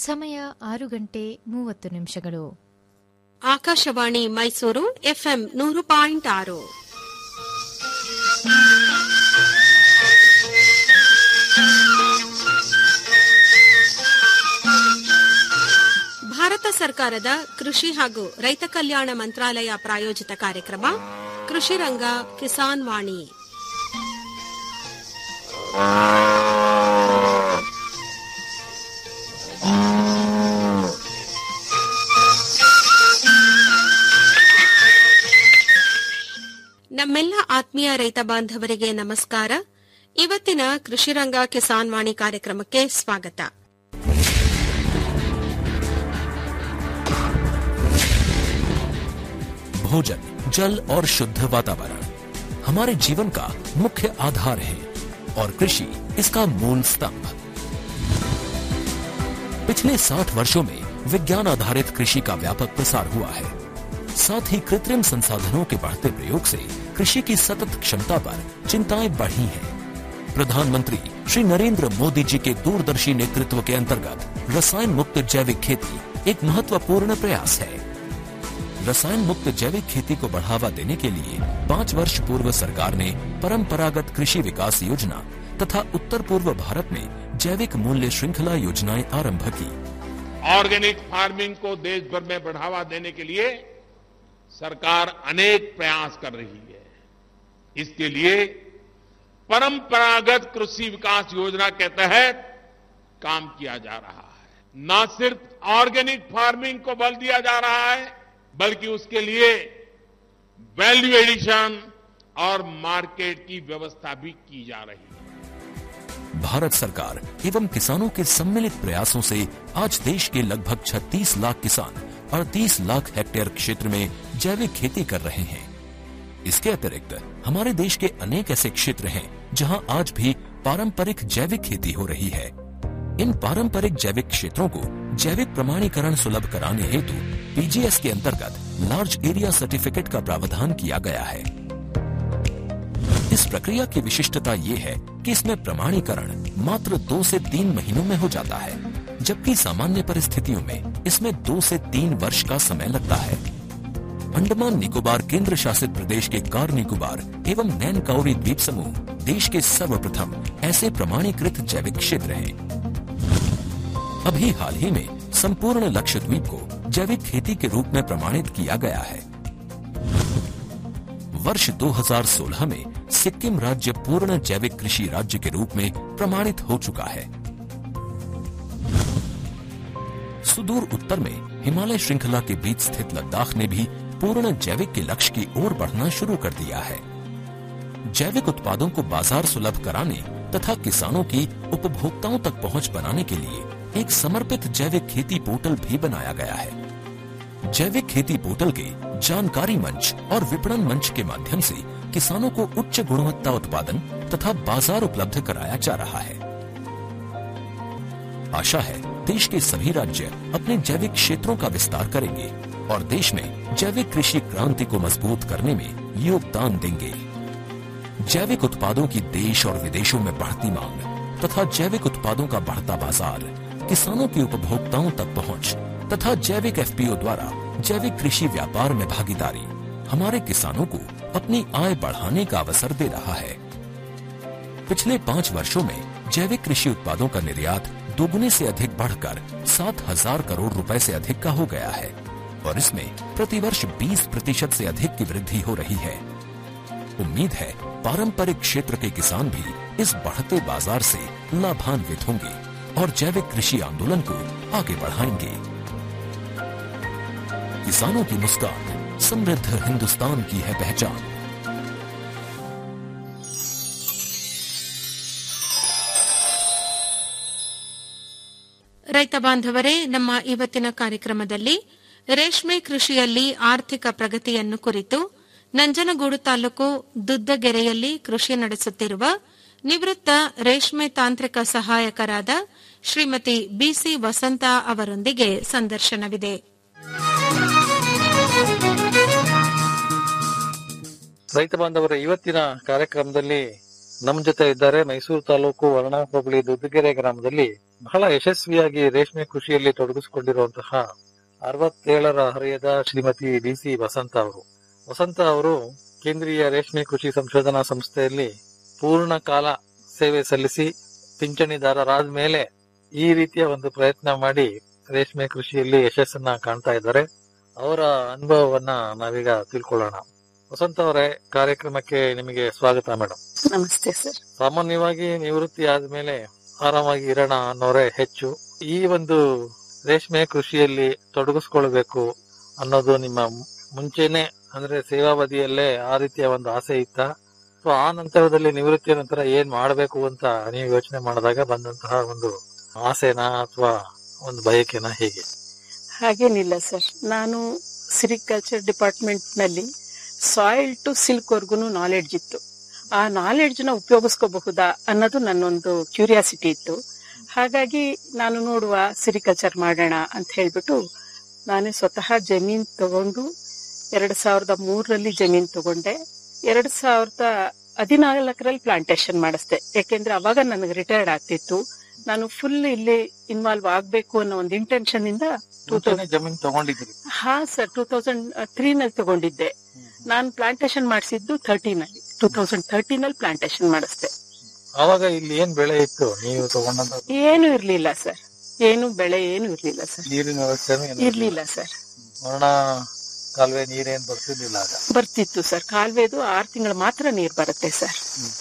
ಸಮಯ ಆರು ಗಂಟೆ ಮೂವತ್ತು ನಿಮಿಷಗಳು ಆಕಾಶವಾಣಿ ಮೈಸೂರು ಎಫ್ಎಂ ನೂರು ಪಾಯಿಂಟ್ ಆರು ಭಾರತ ಸರ್ಕಾರದ ಕೃಷಿ ಹಾಗೂ ರೈತ ಕಲ್ಯಾಣ ಮಂತ್ರಾಲಯ ಪ್ರಾಯೋಜಿತ ಕಾರ್ಯಕ್ರಮ ಕೃಷಿ ರಂಗ ಕಿಸಾನ್ ವಾಣಿ ನಮ್ಮೆಲ್ಲ ಆತ್ಮೀಯ ರೈತ ಬಾಂಧವರಿಗೆ ನಮಸ್ಕಾರ ಇವತ್ತಿನ ಕೃಷಿರಂಗ ಕಿಸಾನ್ ವಾಣಿ ಕಾರ್ಯಕ್ರಮಕ್ಕೆ ಸ್ವಾಗತ भोजन जल और शुद्ध वातावरण हमारे जीवन का मुख्य आधार है और कृषि इसका मूल स्तंभ पिछले 60 वर्षों में विज्ञान आधारित कृषि का व्यापक प्रसार हुआ है साथ ही कृत्रिम संसाधनों के बढ़ते प्रयोग से कृषि की सतत क्षमता पर चिंताएं बढ़ी हैं। प्रधानमंत्री श्री नरेंद्र मोदी जी के दूरदर्शी नेतृत्व के अंतर्गत रसायन मुक्त जैविक खेती एक महत्वपूर्ण प्रयास है रसायन मुक्त जैविक खेती को बढ़ावा देने के लिए पाँच वर्ष पूर्व सरकार ने परंपरागत कृषि विकास योजना तथा उत्तर पूर्व भारत में जैविक मूल्य श्रृंखला योजनाएं आरंभ की ऑर्गेनिक फार्मिंग को देश भर में बढ़ावा देने के लिए सरकार अनेक प्रयास कर रही है इसके लिए परंपरागत कृषि विकास योजना के तहत काम किया जा रहा है न सिर्फ ऑर्गेनिक फार्मिंग को बल दिया जा रहा है बल्कि उसके लिए वैल्यू एडिशन और मार्केट की व्यवस्था भी की जा रही है भारत सरकार एवं किसानों के सम्मिलित प्रयासों से आज देश के लगभग 36 लाख किसान 38 लाख हेक्टेयर क्षेत्र में जैविक खेती कर रहे हैं इसके अतिरिक्त हमारे देश के अनेक ऐसे क्षेत्र हैं जहां आज भी पारंपरिक जैविक खेती हो रही है इन पारंपरिक जैविक क्षेत्रों को जैविक प्रमाणीकरण सुलभ कराने हेतु पीजीएस के अंतर्गत लार्ज एरिया सर्टिफिकेट का प्रावधान किया गया है इस प्रक्रिया की विशिष्टता ये है कि इसमें प्रमाणीकरण मात्र दो से तीन महीनों में हो जाता है जबकि सामान्य परिस्थितियों में इसमें दो से तीन वर्ष का समय लगता है अंडमान निकोबार केंद्र शासित प्रदेश के कार निकोबार एवं नैन काउरी द्वीप समूह देश के सर्वप्रथम ऐसे प्रमाणीकृत जैविक क्षेत्र हैं अभी हाल ही में संपूर्ण लक्षद्वीप को जैविक खेती के रूप में प्रमाणित किया गया है वर्ष 2016 में सिक्किम राज्य पूर्ण जैविक कृषि राज्य के रूप में प्रमाणित हो चुका है सुदूर उत्तर में हिमालय श्रृंखला के बीच स्थित लद्दाख ने भी पूर्ण जैविक के लक्ष्य की ओर बढ़ना शुरू कर दिया है जैविक उत्पादों को बाजार सुलभ कराने तथा किसानों की उपभोक्ताओं तक पहुंच बनाने के लिए एक समर्पित जैविक खेती पोर्टल भी बनाया गया है जैविक खेती पोर्टल के जानकारी मंच और विपणन मंच के माध्यम से किसानों को उच्च गुणवत्ता उत्पादन तथा बाजार उपलब्ध कराया जा रहा है आशा है देश के सभी राज्य अपने जैविक क्षेत्रों का विस्तार करेंगे और देश में जैविक कृषि क्रांति को मजबूत करने में योगदान देंगे जैविक उत्पादों की देश और विदेशों में बढ़ती मांग तथा जैविक उत्पादों का बढ़ता बाजार किसानों की उपभोक्ताओं तक पहुंच तथा जैविक एफपीओ द्वारा जैविक कृषि व्यापार में भागीदारी हमारे किसानों को अपनी आय बढ़ाने का अवसर दे रहा है पिछले पाँच वर्षों में जैविक कृषि उत्पादों का निर्यात दोगुने से अधिक बढ़कर सात हजार करोड़ रुपए से अधिक का हो गया है और इसमें प्रतिवर्ष 20 प्रतिशत से अधिक की वृद्धि हो रही है उम्मीद है पारंपरिक क्षेत्र के किसान भी इस बढ़ते बाजार से लाभान्वित होंगे और जैविक कृषि आंदोलन को आगे बढ़ाएंगे किसानों की मुस्कान समृद्ध हिंदुस्तान की है पहचान ರೈತ ಬಾಂಧವರೇ ನಮ್ಮ ಇವತ್ತಿನ ಕಾರ್ಯಕ್ರಮದಲ್ಲಿ ರೇಷ್ಮೆ ಕೃಷಿಯಲ್ಲಿ ಆರ್ಥಿಕ ಪ್ರಗತಿಯನ್ನು ಕುರಿತು ನಂಜನಗೂಡು ತಾಲೂಕು ದುದ್ದಗೆರೆಯಲ್ಲಿ ಕೃಷಿ ನಡೆಸುತ್ತಿರುವ ನಿವೃತ್ತ ರೇಷ್ಮೆ ತಾಂತ್ರಿಕ ಸಹಾಯಕರಾದ ಶ್ರೀಮತಿ ಬಿಸಿ ವಸಂತ ಅವರೊಂದಿಗೆ ಸಂದರ್ಶನವಿದೆ ರೈತ ಬಾಂಧವರ ಇವತ್ತಿನ ಕಾರ್ಯಕ್ರಮದಲ್ಲಿ ನಮ್ಮ ಜೊತೆ ಇದ್ದಾರೆ ಮೈಸೂರು ತಾಲೂಕು ವರ್ಣ ಹೋಬಳಿ ದುದ್ದುಗೆರೆ ಗ್ರಾಮದಲ್ಲಿ ಬಹಳ ಯಶಸ್ವಿಯಾಗಿ ರೇಷ್ಮೆ ಕೃಷಿಯಲ್ಲಿ ತೊಡಗಿಸಿಕೊಂಡಿರುವಂತಹ ಅರವತ್ತೇಳರ ಹರೆಯದ ಶ್ರೀಮತಿ ಡಿ ಸಿ ವಸಂತ ಅವರು ವಸಂತ ಅವರು ಕೇಂದ್ರೀಯ ರೇಷ್ಮೆ ಕೃಷಿ ಸಂಶೋಧನಾ ಸಂಸ್ಥೆಯಲ್ಲಿ ಪೂರ್ಣ ಕಾಲ ಸೇವೆ ಸಲ್ಲಿಸಿ ಪಿಂಚಣಿದಾರರಾದ ಮೇಲೆ ಈ ರೀತಿಯ ಒಂದು ಪ್ರಯತ್ನ ಮಾಡಿ ರೇಷ್ಮೆ ಕೃಷಿಯಲ್ಲಿ ಯಶಸ್ಸನ್ನ ಕಾಣ್ತಾ ಇದ್ದಾರೆ ಅವರ ಅನುಭವವನ್ನ ನಾವೀಗ ತಿಳ್ಕೊಳ್ಳೋಣ ವಸಂತ ಅವರೇ ಕಾರ್ಯಕ್ರಮಕ್ಕೆ ನಿಮಗೆ ಸ್ವಾಗತ ಮೇಡಮ್ ನಮಸ್ತೆ ಸರ್ ಸಾಮಾನ್ಯವಾಗಿ ನಿವೃತ್ತಿ ಆದ್ಮೇಲೆ ಆರಾಮಾಗಿ ಇರೋಣ ಅನ್ನೋರೇ ಹೆಚ್ಚು ಈ ಒಂದು ರೇಷ್ಮೆ ಕೃಷಿಯಲ್ಲಿ ತೊಡಗಿಸ್ಕೊಳ್ಬೇಕು ಅನ್ನೋದು ನಿಮ್ಮ ಮುಂಚೆನೆ ಅಂದ್ರೆ ಸೇವಾವಧಿಯಲ್ಲೇ ಆ ರೀತಿಯ ಒಂದು ಆಸೆ ಇತ್ತ ಸೊ ಆ ನಂತರದಲ್ಲಿ ನಿವೃತ್ತಿಯ ನಂತರ ಏನ್ ಮಾಡಬೇಕು ಅಂತ ನೀವು ಯೋಚನೆ ಮಾಡಿದಾಗ ಬಂದಂತಹ ಒಂದು ಆಸೆನಾ ಅಥವಾ ಒಂದು ಬಯಕೆನಾ ಹೇಗೆ ಹಾಗೇನಿಲ್ಲ ಸರ್ ನಾನು ಸಿರಿಕಲ್ಚರ್ ಡಿಪಾರ್ಟ್ಮೆಂಟ್ ನಲ್ಲಿ ಸಾಯಿಲ್ ಟು ಸಿಲ್ಕ್ ವರ್ಗು ನಾಲೆಡ್ಜ್ ಇತ್ತು ಆ ನಾಲೆಡ್ಜ್ ನ ಉಪಯೋಗಿಸ್ಕೋಬಹುದಾ ಅನ್ನೋದು ನನ್ನೊಂದು ಕ್ಯೂರಿಯಾಸಿಟಿ ಇತ್ತು ಹಾಗಾಗಿ ನಾನು ನೋಡುವ ಸಿರಿಕಲ್ಚರ್ ಮಾಡೋಣ ಅಂತ ಹೇಳ್ಬಿಟ್ಟು ನಾನೇ ಸ್ವತಃ ಜಮೀನ್ ತಗೊಂಡು ಎರಡ್ ಸಾವಿರದ ಮೂರರಲ್ಲಿ ಜಮೀನ್ ತಗೊಂಡೆ ಎರಡ್ ಸಾವಿರದ ಹದಿನಾಲ್ಕರಲ್ಲಿ ಪ್ಲಾಂಟೇಶನ್ ಮಾಡಿಸ್ದೆ ಯಾಕೆಂದ್ರೆ ಅವಾಗ ನನಗೆ ರಿಟೈರ್ಡ್ ಆಗ್ತಿತ್ತು ನಾನು ಫುಲ್ ಇಲ್ಲಿ ಇನ್ವಾಲ್ವ್ ಆಗ್ಬೇಕು ಅನ್ನೋ ಒಂದು ಇಂಟೆನ್ಷನ್ ಇಂದ ಟೂ ಮುಂಚೆನೆ ಜಮೀನ್ ತಗೊಂಡಿದ್ರಿ ಹಾ ಸರ್ ಟೂ ತೌಸಂಡ್ ತ್ರೀ ನಲ್ಲಿ ತಗೊಂಡಿದ್ದೆ ನಾನು ಪ್ಲಾಂಟೇಶನ್ ಮಾಡಿಸಿದ್ದು ಥರ್ಟೀನ್ ಅಲ್ಲಿ ಟೂ ತೌಸಂಡ್ ಥರ್ಟೀನ್ ಅಲ್ಲಿ ಪ್ಲಾಂಟೇಶನ್ ಮಾಡಿಸ್ದೆ ಆವಾಗ ಇಲ್ಲಿ ಏನ್ ಬೆಳೆ ಇತ್ತು ನೀವು ತಗೊಂಡಂತ ಏನು ಇರ್ಲಿಲ್ಲ ಸರ್ ಏನು ಬೆಳೆ ಏನು ಇರ್ಲಿಲ್ಲ ಸರ್ ನೀರಿನ ವ್ಯವಸ್ಥೆನೂ ಏನು ಇರ್ಲಿಲ್ಲ ಸರ್ ವರ್ಣ ಕಾಲುವೆ ನೀರೇನ್ ಬರ್ತಿರ್ಲಿಲ್ಲ ಆಗ ಬರ್ತಿತ್ತು ಸರ್ ಕಾಲುವೆದು ಆರ್ ತಿಂಗಳು ಮಾತ್ರ ನೀರ್ ಬರುತ್ತೆ ಸರ್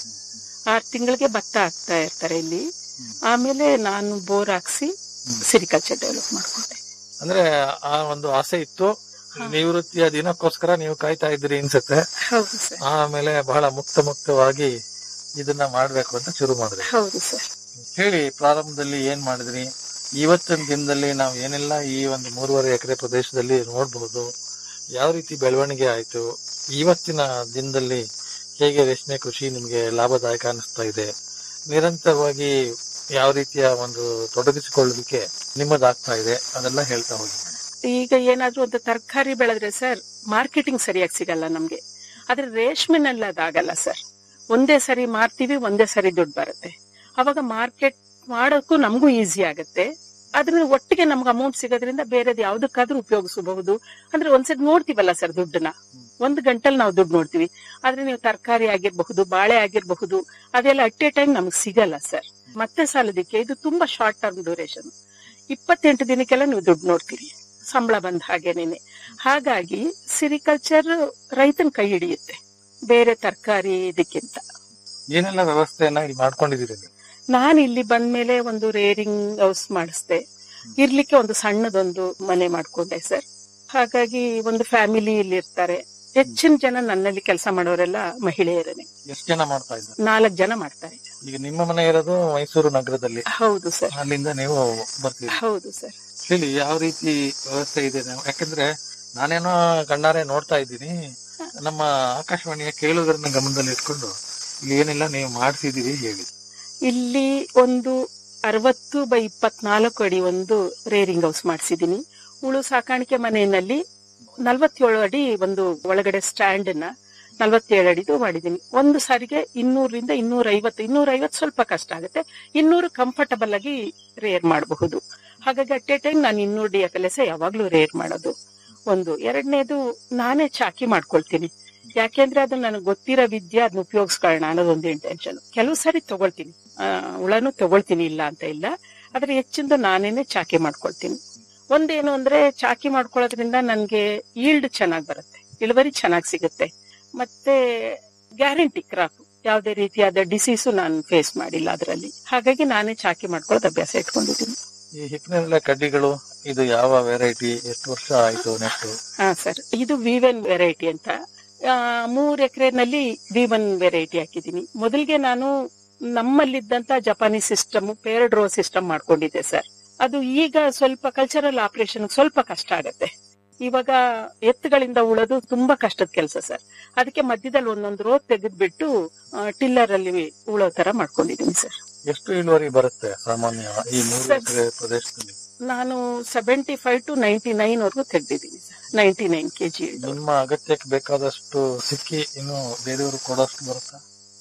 ಆರ್ ತಿಂಗಳಿಗೆ ಭತ್ತ ಹಾಕ್ತಾ ಇರ್ತಾರೆ ಇಲ್ಲಿ ಆಮೇಲೆ ನಾನು ಬೋರ್ ಹಾಕ್ಸಿ ಸಿರಿಕಲ್ಚರ್ ಡೆವಲಪ್ ಮಾಡ್ಕೊಂಡೆ ಅಂದ್ರೆ ಆ ಒಂದು ಆಸೆ ಇತ್ತು ನಿವೃತ್ತಿಯ ದಿನಕ್ಕೋಸ್ಕರ ನೀವು ಕಾಯ್ತಾ ಇದ್ರಿ ಅನ್ಸುತ್ತೆ ಹೌದು ಸರ್ ಆಮೇಲೆ ಬಹಳ ಮುಕ್ತ ಮುಕ್ತವಾಗಿ ಇದನ್ನ ಮಾಡ್ಬೇಕು ಅಂತ ಶುರು ಮಾಡಿದ್ರಿ ಹೌದು ಸರ್ ಹೇಳಿ ಪ್ರಾರಂಭದಲ್ಲಿ ಏನ್ ಮಾಡಿದ್ರಿ ಇವತ್ತಿನ ದಿನದಲ್ಲಿ ನಾವು ಏನೆಲ್ಲ ಈ ಒಂದು ಮೂರುವರೆ ಎಕರೆ ಪ್ರದೇಶದಲ್ಲಿ ನೋಡಬಹುದು ಯಾವ ರೀತಿ ಬೆಳವಣಿಗೆ ಆಯ್ತು ಇವತ್ತಿನ ದಿನದಲ್ಲಿ ಹೇಗೆ ರೇಷ್ಮೆ ಕೃಷಿ ನಿಮ್ಗೆ ಲಾಭದಾಯಕ ಅನಿಸ್ತಾ ಇದೆ ನಿರಂತರವಾಗಿ ಯಾವ ರೀತಿಯ ಒಂದು ತೊಡಗಿಸಿಕೊಳ್ಳೋದಕ್ಕೆ ನಿಮ್ಮದಾಗ್ತಾ ಇದೆ ಅದೆಲ್ಲ ಹೇಳ್ತಾ ಹೋಗಿ ಈಗ ಏನಾದ್ರೂ ಒಂದು ತರಕಾರಿ ಬೆಳೆದ್ರೆ ಸರ್ ಮಾರ್ಕೆಟಿಂಗ್ ಸರಿಯಾಗಿ ಸಿಗಲ್ಲ ನಮ್ಗೆ ಆದ್ರೆ ರೇಷ್ಮೆನಲ್ಲಿ ಅದಾಗಲ್ಲ ಸರ್ ಒಂದೇ ಸರಿ ಮಾರ್ತೀವಿ ಒಂದೇ ಸರಿ ದುಡ್ಡು ಬರುತ್ತೆ ಅವಾಗ ಮಾರ್ಕೆಟ್ ಮಾಡೋಕ್ಕೂ ನಮಗೂ ಈಸಿ ಆಗುತ್ತೆ ಅದ್ರ ಒಟ್ಟಿಗೆ ನಮ್ಗೆ ಅಮೌಂಟ್ ಸಿಗೋದ್ರಿಂದ ಬೇರೆದ್ ಯಾವ್ದಕ್ಕಾದ್ರೂ ಉಪಯೋಗಿಸಬಹುದು ಅಂದ್ರೆ ಒಂದ್ಸರಿ ನೋಡ್ತೀವಲ್ಲ ಸರ್ ದುಡ್ಡನ್ನ ಒಂದ್ ಗಂಟಲ್ ನಾವು ದುಡ್ಡು ನೋಡ್ತೀವಿ ಆದ್ರೆ ನೀವು ತರಕಾರಿ ಆಗಿರ್ಬಹುದು ಬಾಳೆ ಆಗಿರಬಹುದು ಅದೆಲ್ಲ ಅಟ್ ಎ ಟೈಮ್ ನಮ್ಗೆ ಸಿಗಲ್ಲ ಸರ್ ಮತ್ತೆ ಸಾಲದಕ್ಕೆ ಇದು ತುಂಬಾ ಶಾರ್ಟ್ ಟರ್ಮ್ ಡ್ಯೂರೇಷನ್ ಇಪ್ಪತ್ತೆಂಟು ದಿನಕ್ಕೆಲ್ಲ ನೀವು ದುಡ್ಡು ನೋಡ್ತೀರಿ ಸಂಬಳ ಬಂದ ಹಾಗೇನೇನೆ ಹಾಗಾಗಿ ಸಿರಿಕಲ್ಚರ್ ರೈತನ ಕೈ ಹಿಡಿಯುತ್ತೆ ಬೇರೆ ತರಕಾರಿ ಇದಕ್ಕಿಂತ ಏನೆಲ್ಲ ವ್ಯವಸ್ಥೆಯನ್ನ ಇಲ್ಲಿ ಮಾಡ್ಕೊಂಡಿದ್ದೀರಿ ನೀವು ನಾನು ಇಲ್ಲಿ ಬಂದ್ಮೇಲೆ ಒಂದು ರೇರಿಂಗ್ ಹೌಸ್ ಮಾಡಿಸ್ದೆ ಇರ್ಲಿಕ್ಕೆ ಒಂದು ಸಣ್ಣದೊಂದು ಮನೆ ಮಾಡ್ಕೊಂಡೆ ಸರ್ ಹಾಗಾಗಿ ಒಂದು ಫ್ಯಾಮಿಲಿ ಇಲ್ಲಿ ಇರ್ತಾರೆ ಹೆಚ್ಚಿನ ಜನ ನನ್ನಲ್ಲಿ ಕೆಲಸ ಮಾಡೋರೆಲ್ಲ ಮಹಿಳೆಯರೇ ಎಷ್ಟು ಜನ ಮಾಡ್ತಾ ಇದ್ದಾರೆ ನಾಲ್ಕು ಜನ ಮಾಡ್ತಾರೆ ಈಗ ನಿಮ್ಮ ಮನೆ ಇರೋದು ಮೈಸೂರು ನಗರದಲ್ಲಿ ಹೌದು ಸರ್ ಅಲ್ಲಿಂದ ನೀವು ಬರ್ತೀರಿ ಹೌದು ಸರ್ ಹೇಳಿ ಯಾವ ರೀತಿ ವ್ಯವಸ್ಥೆ ಇದೆ ನಾವು ಯಾಕಂದ್ರೆ ನಾನೇನೋ ಕಣ್ಣಾರೆ ನೋಡ್ತಾ ಇದ್ದೀನಿ ನಮ್ಮ ಆಕಾಶವಾಣಿಯ ಕೇಳುಗರನ್ನ ಗಮನದಲ್ಲಿ ಇಟ್ಕೊಂಡು ಇಲ್ಲಿ ಏನೆಲ್ಲ ನೀವು ಮಾಡ್ತಿದ್ದೀರಿ ಹೇಳಿ ಇಲ್ಲಿ ಒಂದು ಅರವತ್ತು ಬೈ ಇಪ್ಪತ್ನಾಲ್ಕು ಅಡಿ ಒಂದು ರೇರಿಂಗ್ ಹೌಸ್ ಮಾಡಿಸಿದೀನಿ ಉಳು ಸಾಕಾಣಿಕೆ ಮನೆಯಲ್ಲಿ ನಲ್ವತ್ತೇಳು ಅಡಿ ಒಂದು ಒಳಗಡೆ ಸ್ಟ್ಯಾಂಡ್ ನ ನಲ್ವತ್ತೇಳು ಅಡಿದು ಮಾಡಿದೀನಿ ಒಂದು ಸಾರಿಗೆ ಇನ್ನೂರಿಂದ ಇನ್ನೂರ ಐವತ್ತು ಇನ್ನೂರ ಐವತ್ತು ಸ್ವಲ್ಪ ಕಷ್ಟ ಆಗುತ್ತೆ ಇನ್ನೂರು ಕಂಫರ್ಟಬಲ್ ಆಗಿ ರೇರ್ ಮಾಡಬಹುದು ಹಾಗಾಗಿ ಅಟ್ ಎ ಟೈಮ್ ನಾನು ಇನ್ನೂರು ಡಿ ಎಫ್ ಎಲ್ ಎಸ್ ಯಾವಾಗ್ಲೂ ರೇರ್ ಮಾಡೋದು ಒಂದು ಎರಡನೇದು ನಾನೇ ಚಾಕಿ ಮಾಡ್ಕೊಳ್ತೀನಿ ಯಾಕೆಂದ್ರೆ ಅದು ನನಗೆ ಗೊತ್ತಿರೋ ವಿದ್ಯೆ ಅದನ್ನ ಉಪಯೋಗಿಸ್ಕೊಳ್ಳೋಣ ಅನ್ನೋದೊಂದು ಇಂಟೆನ್ಷನ್ ಕೆಲವು ಸಾರಿ ತಗೊಳ್ತೀನಿ ಆ, ಹುಳನು ತಗೊಳ್ತೀನಿ ಇಲ್ಲ ಅಂತ ಇಲ್ಲ ಆದ್ರೆ ಹೆಚ್ಚಿಂದು ನಾನೇನೆ ಚಾಕಿ ಮಾಡ್ಕೊಳ್ತೀನಿ ಒಂದೇನು ಅಂದ್ರೆ ಚಾಕಿ ಮಾಡ್ಕೊಳ್ಳೋದ್ರಿಂದ ನನ್ಗೆ ಈಲ್ಡ್ ಚೆನ್ನಾಗಿ ಬರುತ್ತೆ ಇಳುವರಿ ಚೆನ್ನಾಗಿ ಸಿಗುತ್ತೆ ಮತ್ತೆ ಗ್ಯಾರಂಟಿ ಕ್ರಾಪ್ ಯಾವುದೇ ರೀತಿಯಾದ ಡಿಸೀಸು ನಾನು ಫೇಸ್ ಮಾಡಿಲ್ಲ ಅದರಲ್ಲಿ ಹಾಗಾಗಿ ನಾನೇ ಚಾಕಿ ಮಾಡ್ಕೊಳ್ಳೋದು ಅಭ್ಯಾಸ ಇಟ್ಕೊಂಡಿದ್ದೀನಿ ಈ ಹಿಪ್ಪಿನೆಲ್ಲ ಕಡ್ಡಿಗಳು ಇದು ಯಾವ ವೆರೈಟಿ ಎಷ್ಟು ವರ್ಷ ಆಯ್ತು ನೆಕ್ಸ್ಟ್ ಹಾ ಸರ್ ಇದು ವಿವನ್ ವೆರೈಟಿ ಅಂತ ಆ, ಮೂರ್ ಎಕರೆನಲ್ಲಿ ವಿವನ್ ವೆರೈಟಿ ಹಾಕಿದ್ದೀನಿ ಮೊದಲಿಗೆ ನಾನು ನಮ್ಮಲ್ಲಿದ್ದಂತ Japanese system paired row system ಮಾಡ್ಕೊಂಡಿದ್ದೆ ಸರ್ ಅದು ಈಗ ಸ್ವಲ್ಪ ಕಲ್ಚರಲ್ ಆಪರೇಷನ್ ಸ್ವಲ್ಪ ಕಷ್ಟ ಆಗತ್ತೆ ಇವಾಗ ಎತ್ತುಗಳಿಂದ ಉಳೋದು ತುಂಬಾ ಕಷ್ಟದ ಕೆಲಸ ಸರ್ ಅದಕ್ಕೆ ಮಧ್ಯದಲ್ಲಿ ಒಂದೊಂದು ರೋ ತೆಗೆದ್ಬಿಟ್ಟು ಟಿಲ್ಲರ್ ಅಲ್ಲಿ ಉಳೋ ತರ ಮಾಡ್ಕೊಂಡಿದ್ದೀನಿ ಸರ್ ಎಷ್ಟು ಇಳುವರಿ ಬರುತ್ತೆ ಸಾಮಾನ್ಯ ಈ ಮೂರು ಸರ್. ಎಕರೆ ಪ್ರದೇಶದಲ್ಲಿ ನಾನು seventy five to ninety nine ವರ್ಗೂ ತೆಗ್ದಿದ್ದೀನಿ ಸರ್ ನೈಂಟಿ ನೈನ್ ಕೆಜಿ ನಿಮ್ಮ ಅಗತ್ಯಕ್ಕೆ ಬೇಕಾದಷ್ಟು ಸಿಕ್ಕಿ ಇನ್ನು ಬೇರೆಯವರು ಕೊಡೋಷ್ಟು ಬರುತ್ತಾ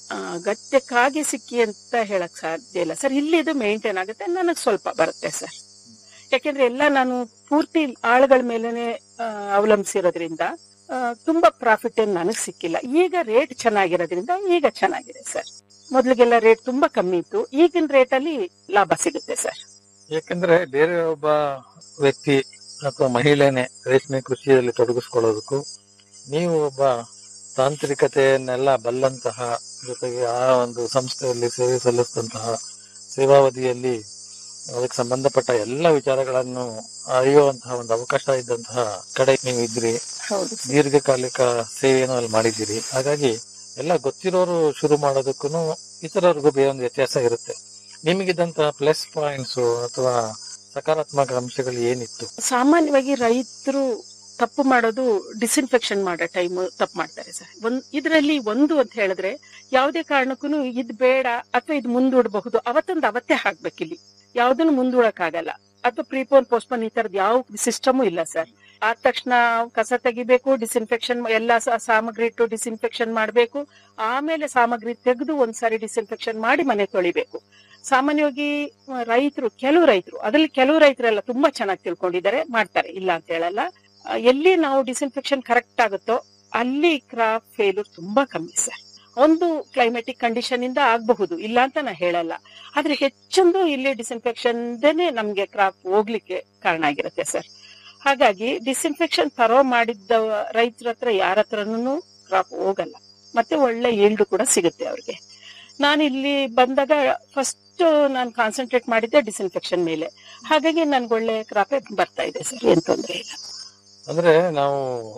ಆ, ಅಗತ್ಯಕ್ಕಾಗಿ ಸಿಕ್ಕಿ ಅಂತ ಹೇಳಕ್ ಸಾಧ್ಯ ಇಲ್ಲ ಸರ್ ಇಲ್ಲಿ ಇದು ಮೇಂಟೈನ್ ಆಗುತ್ತೆ ನನಗೆ ಸ್ವಲ್ಪ ಬರುತ್ತೆ ಸರ್ ಯಾಕೆಂದ್ರೆ ಎಲ್ಲ ನಾನು ಪೂರ್ತಿ ಆಳುಗಳ ಮೇಲೆನೆ ಆ, ಅವಲಂಬಿಸಿರೋದ್ರಿಂದ ಆ, ತುಂಬಾ ಪ್ರಾಫಿಟ್ ಏನು ನನಗೆ ಸಿಕ್ಕಿಲ್ಲ ಈಗ ರೇಟ್ ಚೆನ್ನಾಗಿರೋದ್ರಿಂದ ಈಗ ಚೆನ್ನಾಗಿದೆ ಸರ್ ಮೊದ್ಲಿಗೆಲ್ಲ ರೇಟ್ ತುಂಬಾ ಕಮ್ಮಿ ಇತ್ತು ಈಗಿನ ರೇಟ್ ಅಲ್ಲಿ ಲಾಭ ಸಿಗುತ್ತೆ ಸರ್ ಯಾಕಂದ್ರೆ ಬೇರೆ ಒಬ್ಬ ವ್ಯಕ್ತಿ ಅಥವಾ ಮಹಿಳೆನೆ ರೇಷ್ಮೆ ಕೃಷಿಯಲ್ಲಿ ತೊಡಗಿಸ್ಕೊಳ್ಳೋದಕ್ಕೂ ನೀವು ಒಬ್ಬ ತಾಂತ್ರಿಕತೆಯನ್ನೆಲ್ಲ ಬಲ್ಲಂತಹ ಜೊತೆಗೆ ಆ ಒಂದು ಸಂಸ್ಥೆಯಲ್ಲಿ ಸೇವೆ ಸಲ್ಲಿಸಿದಂತಹ ಸೇವಾವಧಿಯಲ್ಲಿ ಅದಕ್ಕೆ ಸಂಬಂಧಪಟ್ಟ ಎಲ್ಲ ವಿಚಾರಗಳನ್ನು ಅರಿಯುವಂತಹ ಒಂದು ಅವಕಾಶ ಇದ್ದಂತಹ ಕಡೆ ನೀವು ಇದ್ರಿ ಹೌದು ದೀರ್ಘಕಾಲಿಕ ಸೇವೆಯನ್ನು ಅಲ್ಲಿ ಮಾಡಿದ್ದೀರಿ ಹಾಗಾಗಿ ಎಲ್ಲ ಗೊತ್ತಿರೋರು ಶುರು ಮಾಡೋದಕ್ಕೂ ಇತರರಿಗೂ ಬೇರೆ ಒಂದು ವ್ಯತ್ಯಾಸ ಇರುತ್ತೆ ನಿಮಗಿದ್ದಂತಹ ಪ್ಲಸ್ ಪಾಯಿಂಟ್ಸ್ ಅಥವಾ ಸಕಾರಾತ್ಮಕ ಅಂಶಗಳು ಏನಿತ್ತು ಸಾಮಾನ್ಯವಾಗಿ ರೈತರು ತಪ್ಪು ಮಾಡೋದು ಡಿಸ್ಇನ್ಫೆಕ್ಷನ್ ಮಾಡೋ ಟೈಮ್ ತಪ್ಪು ಮಾಡ್ತಾರೆ ಸರ್ ಒಂದ್ ಇದರಲ್ಲಿ ಒಂದು ಅಂತ ಹೇಳಿದ್ರೆ ಯಾವುದೇ ಕಾರಣಕ್ಕೂ ಇದ್ ಬೇಡ ಅಥವಾ ಇದು ಮುಂದೂಡಬಹುದು ಅವತ್ತೊಂದು ಅವತ್ತೇ ಹಾಕ್ಬೇಕಿಲ್ಲಿ ಯಾವ್ದನ್ನು ಮುಂದೂಡಕ್ಕಾಗಲ್ಲ ಅಥವಾ ಪ್ರೀಪೋನ್ ಪೋಸ್ಟ್ಪೋನ್ ಈ ತರದ್ ಯಾವ ಸಿಸ್ಟಮು ಇಲ್ಲ ಸರ್ ಆದ ತಕ್ಷಣ ಕಸ ತೆಗಿಬೇಕು ಡಿಸ್ಇನ್ಫೆಕ್ಷನ್ ಎಲ್ಲ ಸ- ಸಾಮಗ್ರಿ ಇಟ್ಟು ಡಿಸ್ಇನ್ಫೆಕ್ಷನ್ ಮಾಡಬೇಕು ಆಮೇಲೆ ಸಾಮಗ್ರಿ ತೆಗೆದು ಒಂದ್ಸಾರಿ ಡಿಸ್ಇನ್ಫೆಕ್ಷನ್ ಮಾಡಿ ಮನೆ ತೊಳಿಬೇಕು ಸಾಮಾನ್ಯವಾಗಿ ರೈತರು ಕೆಲವು ರೈತರು ಅದ್ರಲ್ಲಿ ಕೆಲವು ರೈತರೆಲ್ಲ ತುಂಬಾ ಚೆನ್ನಾಗಿ ತಿಳ್ಕೊಂಡಿದ್ದಾರೆ ಮಾಡ್ತಾರೆ ಇಲ್ಲ ಅಂತ ಹೇಳಲ್ಲ ಆ, ಎಲ್ಲಿ ನಾವು ಡಿಸ್ಇನ್ಫೆಕ್ಷನ್ ಕರೆಕ್ಟ್ ಆಗುತ್ತೋ ಅಲ್ಲಿ ಕ್ರಾಪ್ ಫೇಲ್ಯೂರ್ ತುಂಬಾ ಕಮ್ಮಿ ಸರ್ ಒಂದು ಕ್ಲೈಮೆಟಿಕ್ ಕಂಡೀಷನ್ ಇಂದ ಆಗಬಹುದು ಇಲ್ಲ ಅಂತ ನಾ ಹೇಳಲ್ಲ ಆದ್ರೆ ಹೆಚ್ಚೊಂದು ಇಲ್ಲಿ ಡಿಸ್ಇನ್ಫೆಕ್ಷನ್ ನಮ್ಗೆ ಕ್ರಾಪ್ ಹೋಗ್ಲಿಕ್ಕೆ ಕಾರಣ ಆಗಿರುತ್ತೆ ಸರ್ ಹಾಗಾಗಿ ಡಿಸ್ಇನ್ಫೆಕ್ಷನ್ ತರೋ ಮಾಡಿದ್ದ ರೈತರ ಹತ್ರ ಯಾರ ಹತ್ರನೂ ಕ್ರಾಪ್ ಹೋಗಲ್ಲ ಮತ್ತೆ ಒಳ್ಳೆ ಈಲ್ಡ್ ಕೂಡ ಸಿಗುತ್ತೆ ಅವ್ರಿಗೆ ನಾನು ಇಲ್ಲಿ ಬಂದಾಗ ಫಸ್ಟ್ ನಾನು ಕಾನ್ಸಂಟ್ರೇಟ್ ಮಾಡಿದ್ದೆ ಡಿಸ್ಇನ್ಫೆಕ್ಷನ್ ಮೇಲೆ ಹಾಗಾಗಿ ನನ್ಗೆ ಒಳ್ಳೆ ಕ್ರಾಪೇ ಬರ್ತಾ ಇದೆ ಸರ್ ಏನ್ ತೊಂದರೆ ಇಲ್ಲ ಅಂದ್ರೆ ನಾವು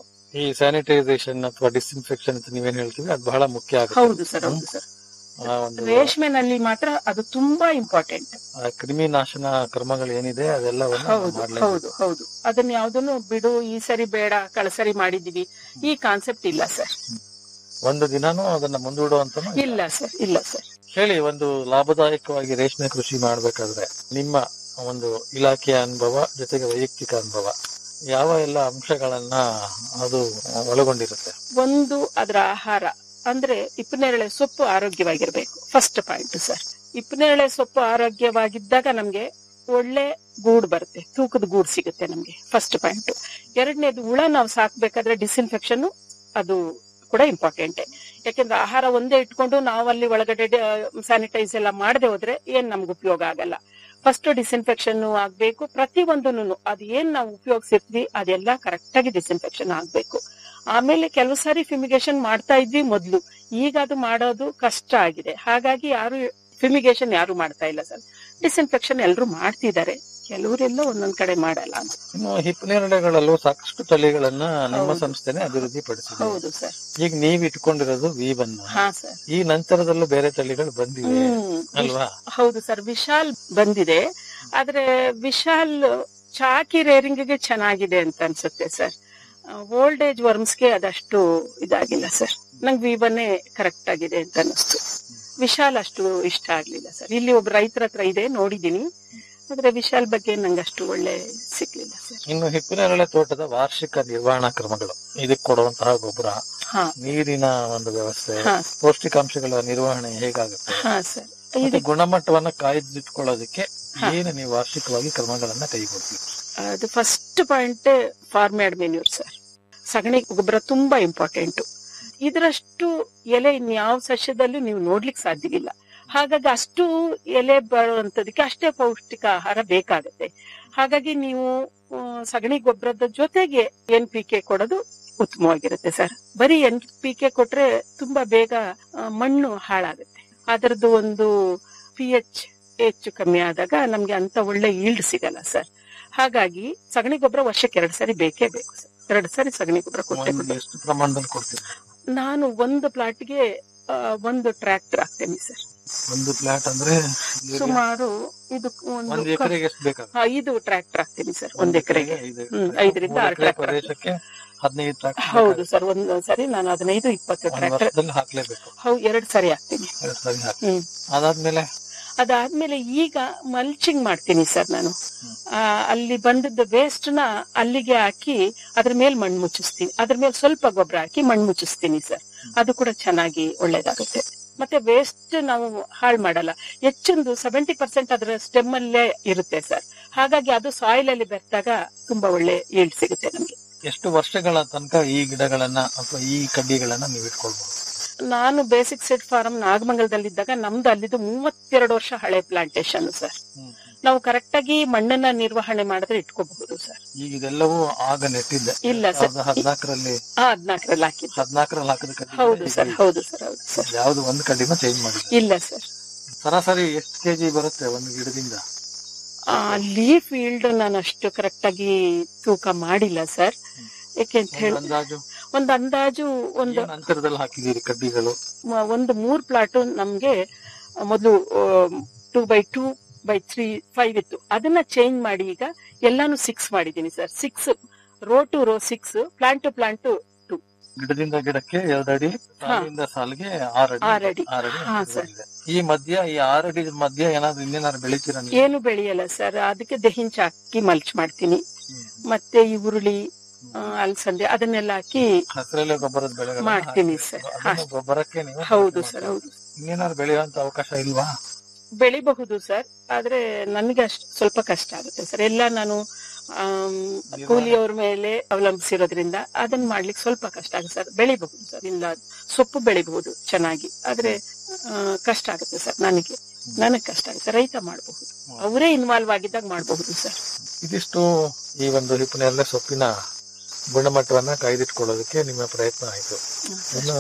ಈ ಸ್ಯಾನಿಟೈಸೇಷನ್ ಅಥವಾ ಡಿಸ್ಇನ್ಫೆಕ್ಷನ್ ಅಂತ ನೀವೇನ್ ಹೇಳ್ತೀವಿ ಅದು ಬಹಳ ಮುಖ್ಯ ಆಗುತ್ತೆ ಹೌದು ಸರ್ ಹೌದು ಸರ್ ಆ ಒಂದು ರೇಷ್ಮೆನಲ್ಲಿ ಮಾತ್ರ ಅದು ತುಂಬಾ ಇಂಪಾರ್ಟೆಂಟ್ ಆ ಕ್ರಿಮಿನಾಶನ ಕ್ರಮಗಳು ಏನಿದೆ ಅದೆಲ್ಲವನ್ನು ಹೌದು ಮಾಡ್ಲೇಬೇಕು. ಹೌದು ಹೌದು ಅದನ್ನ ಯಾವ್ದನ್ನು ಬಿಡು ಈ ಸರಿ ಬೇಡ ಕಳಸರಿ ಮಾಡಿದೀವಿ ಈ ಕಾನ್ಸೆಪ್ಟ್ ಇಲ್ಲ ಸರ್ ಒಂದು ದಿನಾನು ಅದನ್ನ ಮುಂದೂಡುವಂತ ಇಲ್ಲ ಸರ್ ಇಲ್ಲ ಸರ್ ಹೇಳಿ ಒಂದು ಲಾಭದಾಯಕವಾಗಿ ರೇಷ್ಮೆ ಕೃಷಿ ಮಾಡ್ಬೇಕಾದ್ರೆ ನಿಮ್ಮ ಒಂದು ಇಲಾಖೆಯ ಅನುಭವ ಜೊತೆಗೆ ವೈಯಕ್ತಿಕ ಅನುಭವ ಯಾವ ಎಲ್ಲ ಅಂಶಗಳನ್ನ ಅದು ಒಳಗೊಂಡಿರುತ್ತೆ ಒಂದು ಅದರ ಆಹಾರ ಅಂದ್ರೆ ಇಪ್ಪನೇರಳೆ ಸೊಪ್ಪು ಆರೋಗ್ಯವಾಗಿರ್ಬೇಕು ಫಸ್ಟ್ ಪಾಯಿಂಟ್ ಸರ್ ಇಪ್ಪನೇರಳೆ ಸೊಪ್ಪು ಆರೋಗ್ಯವಾಗಿದ್ದಾಗ ನಮ್ಗೆ ಒಳ್ಳೆ ಗೂಡು ಬರುತ್ತೆ ತೂಕದ ಗೂಡು ಸಿಗುತ್ತೆ ನಮ್ಗೆ ಫಸ್ಟ್ ಪಾಯಿಂಟ್ ಎರಡನೇದು ಹುಳ ನಾವು ಸಾಕ್ಬೇಕಾದ್ರೆ ಡಿಸ್ಇನ್ಫೆಕ್ಷನ್ ಅದು ಕೂಡ ಇಂಪಾರ್ಟೆಂಟ್ ಯಾಕೆಂದ್ರೆ ಆಹಾರ ಒಂದೇ ಇಟ್ಕೊಂಡು ನಾವು ಅಲ್ಲಿ ಒಳಗಡೆ ಸ್ಯಾನಿಟೈಸ್ ಎಲ್ಲ ಮಾಡದೆ ಹೋದ್ರೆ ಏನ್ ನಮ್ಗೆ ಉಪಯೋಗ ಆಗಲ್ಲ ಫಸ್ಟ್ ಡಿಸ್ಇನ್ಫೆಕ್ಷನ್ ಆಗ್ಬೇಕು ಪ್ರತಿ ಒಂದನ್ನು ಅದ್ ಏನ್ ನಾವು ಉಪಯೋಗಿಸಿರ್ತೀವಿ ಅದೆಲ್ಲ ಕರೆಕ್ಟ್ ಆಗಿ ಡಿಸ್ಇನ್ಫೆಕ್ಷನ್ ಆಗ್ಬೇಕು ಆಮೇಲೆ ಕೆಲವು ಸಾರಿ ಫಿಮಿಗೇಷನ್ ಮಾಡ್ತಾ ಇದ್ವಿ ಮೊದ್ಲು ಈಗ ಅದು ಮಾಡೋದು ಕಷ್ಟ ಆಗಿದೆ ಹಾಗಾಗಿ ಯಾರು ಫಿಮಿಗೇಷನ್ ಯಾರು ಮಾಡ್ತಾ ಇಲ್ಲ ಸರ್ ಡಿಸ್ಇನ್ಫೆಕ್ಷನ್ ಎಲ್ಲರೂ ಮಾಡ್ತಿದ್ದಾರೆ ಕೆಲವರೆಲ್ಲ ಒಂದೊಂದ್ ಕಡೆ ಮಾಡಲ್ಲ ಅಂತ ಇನ್ನು ಹಿಪ್ಪನೇರಳೆಗಳಲ್ಲೂ ಸಾಕಷ್ಟು ತಳಿಗಳನ್ನ ನಿಮ್ಮ ಹೌದು. ಸಂಸ್ಥೆನೆ ಅಭಿವೃದ್ಧಿ ಪಡಿಸಿದೆ ಹೌದು ಸರ್ ಈಗ ನೀವ್ ಇಟ್ಕೊಂಡಿರೋದು ವೀಬನ್ ಹಾ ಸರ್ ಈ ನಂತರದಲ್ಲೂ ಬೇರೆ ತಳಿಗಳು ಬಂದಿವೆ ಹ್ಮ್ ಅಲ್ವಾ ಹೌದು ಸರ್ ವಿಶಾಲ್ ಬಂದಿದೆ ಆದ್ರೆ ವಿಶಾಲ್ ಚಾಕಿ ರೇರಿಂಗ್ಗೆ ಚೆನ್ನಾಗಿದೆ ಅಂತ ಅನ್ಸುತ್ತೆ ಸರ್ ಓಲ್ಡ್ ಏಜ್ ವರ್ಮ್ಸ್ಗೆ ಅದಷ್ಟು ಇದಾಗಿಲ್ಲ ಸರ್ ನಂಗೆ ವಿವನ್ನೇ ಕರೆಕ್ಟ್ ಆಗಿದೆ ಅಂತ ಅನಿಸ್ತು ವಿಶಾಲ್ ಅಷ್ಟು ಇಷ್ಟ ಆಗ್ಲಿಲ್ಲ ಸರ್ ಇಲ್ಲಿ ಒಬ್ಬ ರೈತರ ಹತ್ರ ಇದೆ ನೋಡಿದೀನಿ ಆದ್ರೆ ವಿಶಾಲ್ ಬಗ್ಗೆ ನಂಗೆ ಅಷ್ಟು ಒಳ್ಳೆ ಸಿಗ್ಲಿಲ್ಲ ಸರ್ ಇನ್ನು ಹಿಪ್ಪನೇರಳೆ ತೋಟದ ವಾರ್ಷಿಕ ನಿರ್ವಹಣಾ ಕ್ರಮಗಳು ಇದಕ್ಕೆ ಕೊಡುವಂತಹ ಗೊಬ್ಬರ ಹಾ ನೀರಿನ ಒಂದು ವ್ಯವಸ್ಥೆ ಹಾ ಪೌಷ್ಟಿಕಾಂಶಗಳ ನಿರ್ವಹಣೆ ಹೇಗಾಗುತ್ತೆ ಹಾ ಸರ್ ಮತ್ತೆ ಇದು ಗುಣಮಟ್ಟವನ್ನ ಕಾಯ್ದಿಟ್ಕೊಳ್ಳೋದಕ್ಕೆ ಏನು ನೀವು ವಾರ್ಷಿಕವಾಗಿ ಕ್ರಮಗಳನ್ನ ಕೈಗೊಳ್ತೀವಿ ಅದು first point farmyard manure sir ಸಗಣಿ ಗೊಬ್ಬರ ತುಂಬಾ ಇಂಪಾರ್ಟೆಂಟ್ ಇದರಷ್ಟು ಎಲೆ ಇನ್ಯಾವ ಸಸ್ಯದಲ್ಲೂ ನೀವು ನೋಡ್ಲಿಕ್ಕೆ ಸಾಧ್ಯವಿಲ್ಲ ಹಾಗಾಗಿ ಅಷ್ಟು ಎಲೆ ಬರುವಂತದಕ್ಕೆ ಅಷ್ಟೇ ಪೌಷ್ಟಿಕ ಆಹಾರ ಬೇಕಾಗುತ್ತೆ ಹಾಗಾಗಿ ನೀವು ಆ, ಸಗಣಿ ಗೊಬ್ಬರದ ಜೊತೆಗೆ ಎನ್ ಪಿ ಕೆ ಕೊಡೋದು ಉತ್ತಮವಾಗಿರುತ್ತೆ ಸರ್ ಬರೀ ಎನ್ ಪಿ ಕೆ ಕೊಟ್ರೆ ತುಂಬಾ ಬೇಗ ಆ, ಮಣ್ಣು ಹಾಳಾಗುತ್ತೆ ಅದರದ್ದು ಒಂದು ಪಿ ಎಚ್ ಹೆಚ್ಚು ಕಮ್ಮಿ ಆದಾಗ ನಮ್ಗೆ ಅಂತ ಒಳ್ಳೆ ಈಲ್ಡ್ ಸಿಗಲ್ಲ ಸರ್ ಹಾಗಾಗಿ ಸಗಣಿ ಗೊಬ್ಬರ ವರ್ಷಕ್ಕೆ ಎರಡು ಸರಿ ಬೇಕೇ ಬೇಕು ಸರ್ ಎರಡು ಸರಿ ಸಗಣಿ ಗೊಬ್ಬರ ಕೊಟ್ಟೆ ಒಂದು ಕೊಟ್ಟೆ ಎಷ್ಟು ಪ್ರಮಾಣದಲ್ಲಿ ಕೊಡ್ತೀವಿ ನಾನು ಒಂದು ಪ್ಲಾಟ್ಗೆ ಒಂದು ಟ್ರ್ಯಾಕ್ಟರ್ ಹಾಕ್ತೇನೆ ಸರ್ ಒಂದು ಪ್ಲಾಟ್ ಅಂದ್ರೆ ಸುಮಾರು ಇದು ಒಂದು ಒಂದು ಎಕರೆಗೆ ಎಷ್ಟು ಬೇಕಾಗುತ್ತೆ ಐದು ಟ್ರ್ಯಾಕ್ಟರ್ ಹಾಕ್ತೀನಿ ಸರ್ ಒಂದ್ ಎಕರೆಗೆ ಐದು ಹ್ಮ್, ಎಕರೆ. ಐದರಿಂದ ಮೂರು ಆರು ಎಕರೆ tractor. ಪ್ರದೇಶಕ್ಕೆ ಹದಿನೈದು ಟ್ರಾಕ್ಟರ್ ಹೌದು ಸರ್ ಒಂದು ಸರಿ ನಾನು ಹದಿನೈದು ಇಪ್ಪತ್ತು ಒಂದು ಟ್ರ್ಯಾಕ್ಟರ್ ವರ್ಷದಲ್ಲಿ ಹಾಕ್ಲೇಬೇಕು ಹೌದು ಎರಡು ಸರಿ ಹಾಕ್ತೀನಿ ಎರಡು ಸರಿ ಹಾಕಿ ಹ್ಮ್ ಅದಾದ್ಮೇಲೆ ಅದಾದ್ಮೇಲೆ ಈಗ ಮಲ್ಚಿಂಗ್ ಮಾಡ್ತೀನಿ ಸರ್ ನಾನು ಆ, ಅಲ್ಲಿ ಬಂದದ್ದು ವೇಸ್ಟ್ ನ ಅಲ್ಲಿಗೆ ಹಾಕಿ ಅದ್ರ ಮೇಲೆ ಮಣ್ಣು ಮುಚ್ಚಿಸ್ತೀನಿ ಅದ್ರ ಮೇಲೆ ಸ್ವಲ್ಪ ಗೊಬ್ಬರ ಹಾಕಿ ಮಣ್ಣು ಮುಚ್ಚಿಸ್ತೀನಿ ಸರ್ ಅದು ಕೂಡ ಚೆನ್ನಾಗಿ ಒಳ್ಳೇದಾಗುತ್ತೆ ಮತ್ತೆ ವೇಸ್ಟ್ ನಾವು ಹಾಳು ಮಾಡಲ್ಲ ಹೆಚ್ಚೊಂದು ಸೆವೆಂಟಿ ಪರ್ಸೆಂಟ್ ಅದರ ಸ್ಟೆಮ್ ಅಲ್ಲೇ ಇರುತ್ತೆ ಸರ್ ಹಾಗಾಗಿ ಅದು ಸಾಯಿಲ್ ಅಲ್ಲಿ ಬೆರೆತಾಗ ತುಂಬಾ ಒಳ್ಳೆ ಈಲ್ಡ್ ಸಿಗುತ್ತೆ ನಮ್ಗೆ ಎಷ್ಟು ವರ್ಷಗಳ ತನಕ ಈ ಗಿಡಗಳನ್ನ ಅಥವಾ ಈ ಕಡ್ಡಿಗಳನ್ನ ನೀವು ಇಟ್ಕೊಳ್ಬಹುದು ನಾನು ಬೇಸಿಕ್ ಸೆಟ್ ಫಾರಂ ನಾಗಮಂಗಲದಲ್ಲಿದ್ದಾಗ ನಮ್ದು ಅಲ್ಲಿದ್ದು ಮೂವತ್ತೆರಡು ವರ್ಷ ಹಳೆ ಪ್ಲಾಂಟೇಶನ್ ಸರ್ ನಾವು ಕರೆಕ್ಟ್ ಆಗಿ ಮಣ್ಣನ್ನ ನಿರ್ವಹಣೆ ಮಾಡಿದ್ರೆ ಇಟ್ಕೋಬಹುದು ಸರ್ ಈಗ ಇದೆಲ್ಲವೂ ಆಗ ನೆಟ್ಟಿದ್ದೆ ಇಲ್ಲ ಸರ್ ಹದಿನಾಲ್ಕರಲ್ಲಿ ಆ ಹದ್ನಾಲ್ಕರಲ್ಲಿ ಹಾಕಿದ್ದು ಹದಿನಾಲ್ಕರಲ್ಲಿ ಹಾಕಿದ ಕಡ್ಡಿ ಹೌದು ಸರ್ ಹೌದು ಸರ್ ಹೌದು ಸರ್ ಯಾವ್ದು ಒಂದು ಕಡ್ಡಿನ ಚೇಂಜ್ ಮಾಡಿಲ್ಲ ಇಲ್ಲ ಸರ್ ಸರಾಸರಿ ಎಷ್ಟು ಕೆಜಿ ಬರುತ್ತೆ ಒಂದು ಗಿಡದಿಂದ ಲೀಫ್ ಈಲ್ಡ್ ನಾನು ಅಷ್ಟು ಕರೆಕ್ಟ್ ಆಗಿ ತೂಕ ಮಾಡಿಲ್ಲ ಸರ್ ಯಾಕೆ ಅಂತ ಒಂದು ಹೇಳಿ ಅಂದಾಜು ಒಂದು ಅಂದಾಜು ಒಂದು ಏನ್ ಅಂತರದಲ್ಲಿ ಹಾಕಿದೀರಿ ಕಡ್ಡಿಗಳು ಮ- ಒಂದು ಮೂರ್ ಪ್ಲಾಟ್ ನಮ್ಗೆ ಮೊದಲು two by two by three five ಇತ್ತು ಅದನ್ನ ಚೇಂಜ್ ಮಾಡಿ ಈಗ ಎಲ್ಲಾನು ಸಿಕ್ಸ್ ಮಾಡಿದೀನಿ sir six row to row six plant to plant to ಗಿಡದಿಂದ ಗಿಡಕ್ಕೆ ಎರಡಡಿ ಸಾಲಿಂದ ಸಾಲಿಗೆ ಆರಡಿ ಆರಡಿ. ಆರಡಿ ಹಾ, ಅಂತರ ಇದೆ. ಈ ಮಧ್ಯ ಈ ಆರಡಿ ಮಧ್ಯ ಏನಾದ್ರು ಇನ್ನೇನಾದ್ರು ಬೆಳಿತೀರ ನೀವು ಏನು ಬೆಳೆಯಲ್ಲ ಸರ್ ಅದಕ್ಕೆ ದಹಿಂಚ ಹಾಕಿ ಮಲ್ಚ್ ಮಾಡ್ತೀನಿ ಮತ್ತೆ ಈ ಉರುಳಿ ಆ, ಅಲಸಂದೆ ಅದನ್ನೆಲ್ಲ ಹಾಕಿ ಹಸಿರೆಲೆ ಗೊಬ್ಬರದ ಬೆಳೆಗಳನ್ನ ಮಾಡ್ತೀನಿ ಹಾಕಿ- ಸರ್. ಅದನ್ನ ಅಷ್ಟೇ. ಗೊಬ್ಬರಕ್ಕೆ ನೀವು ಹೌದು ಬಳಕೆ ಸರ್ ಮಾಡ್ತೀರಾ? ಹೌದು ಇನ್ನೇನಾದ್ರು ಬೆಳೆಯುವಂತ ಅವಕಾಶ ಇಲ್ವಾ ಬೆಳಿಬಹುದು ಸರ್ ಆದ್ರೆ ನನಗೆ ಅಷ್ಟು ಸ್ವಲ್ಪ ಕಷ್ಟ ಆಗುತ್ತೆ ಸರ್ ಎಲ್ಲ ನಾನು ಆಮ್, ಕೂಲಿಯವ್ರ ಮೇಲೆ ಅವಲಂಬಿಸಿರೋದ್ರಿಂದ ಅದನ್ನ ಮಾಡ್ಲಿಕ್ಕೆ ಸ್ವಲ್ಪ ಕಷ್ಟ ಆಗುತ್ತೆ ಸರ್ ಬೆಳಿಬಹುದು ಸರ್ ಇಲ್ಲ ಸೊಪ್ಪು ಬೆಳಿಬಹುದು ಚೆನ್ನಾಗಿ ಆದ್ರೆ ಆ, ಕಷ್ಟ ಆಗುತ್ತೆ ಸರ್ ನನಗೆ ನನಗೆ ಕಷ್ಟ ಆಗುತ್ತೆ ರೈತ ಮಾಡಬಹುದು ಅವರೇ ಇನ್ವಾಲ್ವ್ ಆಗಿದ್ದಾಗ ಮಾಡಬಹುದು ಸರ್ ಇದಿಷ್ಟು ಈ ಒಂದು ಹಿಪ್ಪನೆರಳೆ ಸೊಪ್ಪಿನ ಗುಣಮಟ್ಟವನ್ನ ಕಾಯ್ದಿಟ್ಕೊಳ್ಳೋದಕ್ಕೆ ನಿಮ್ಮ ಪ್ರಯತ್ನ ಆಯ್ತು ಇನ್ನು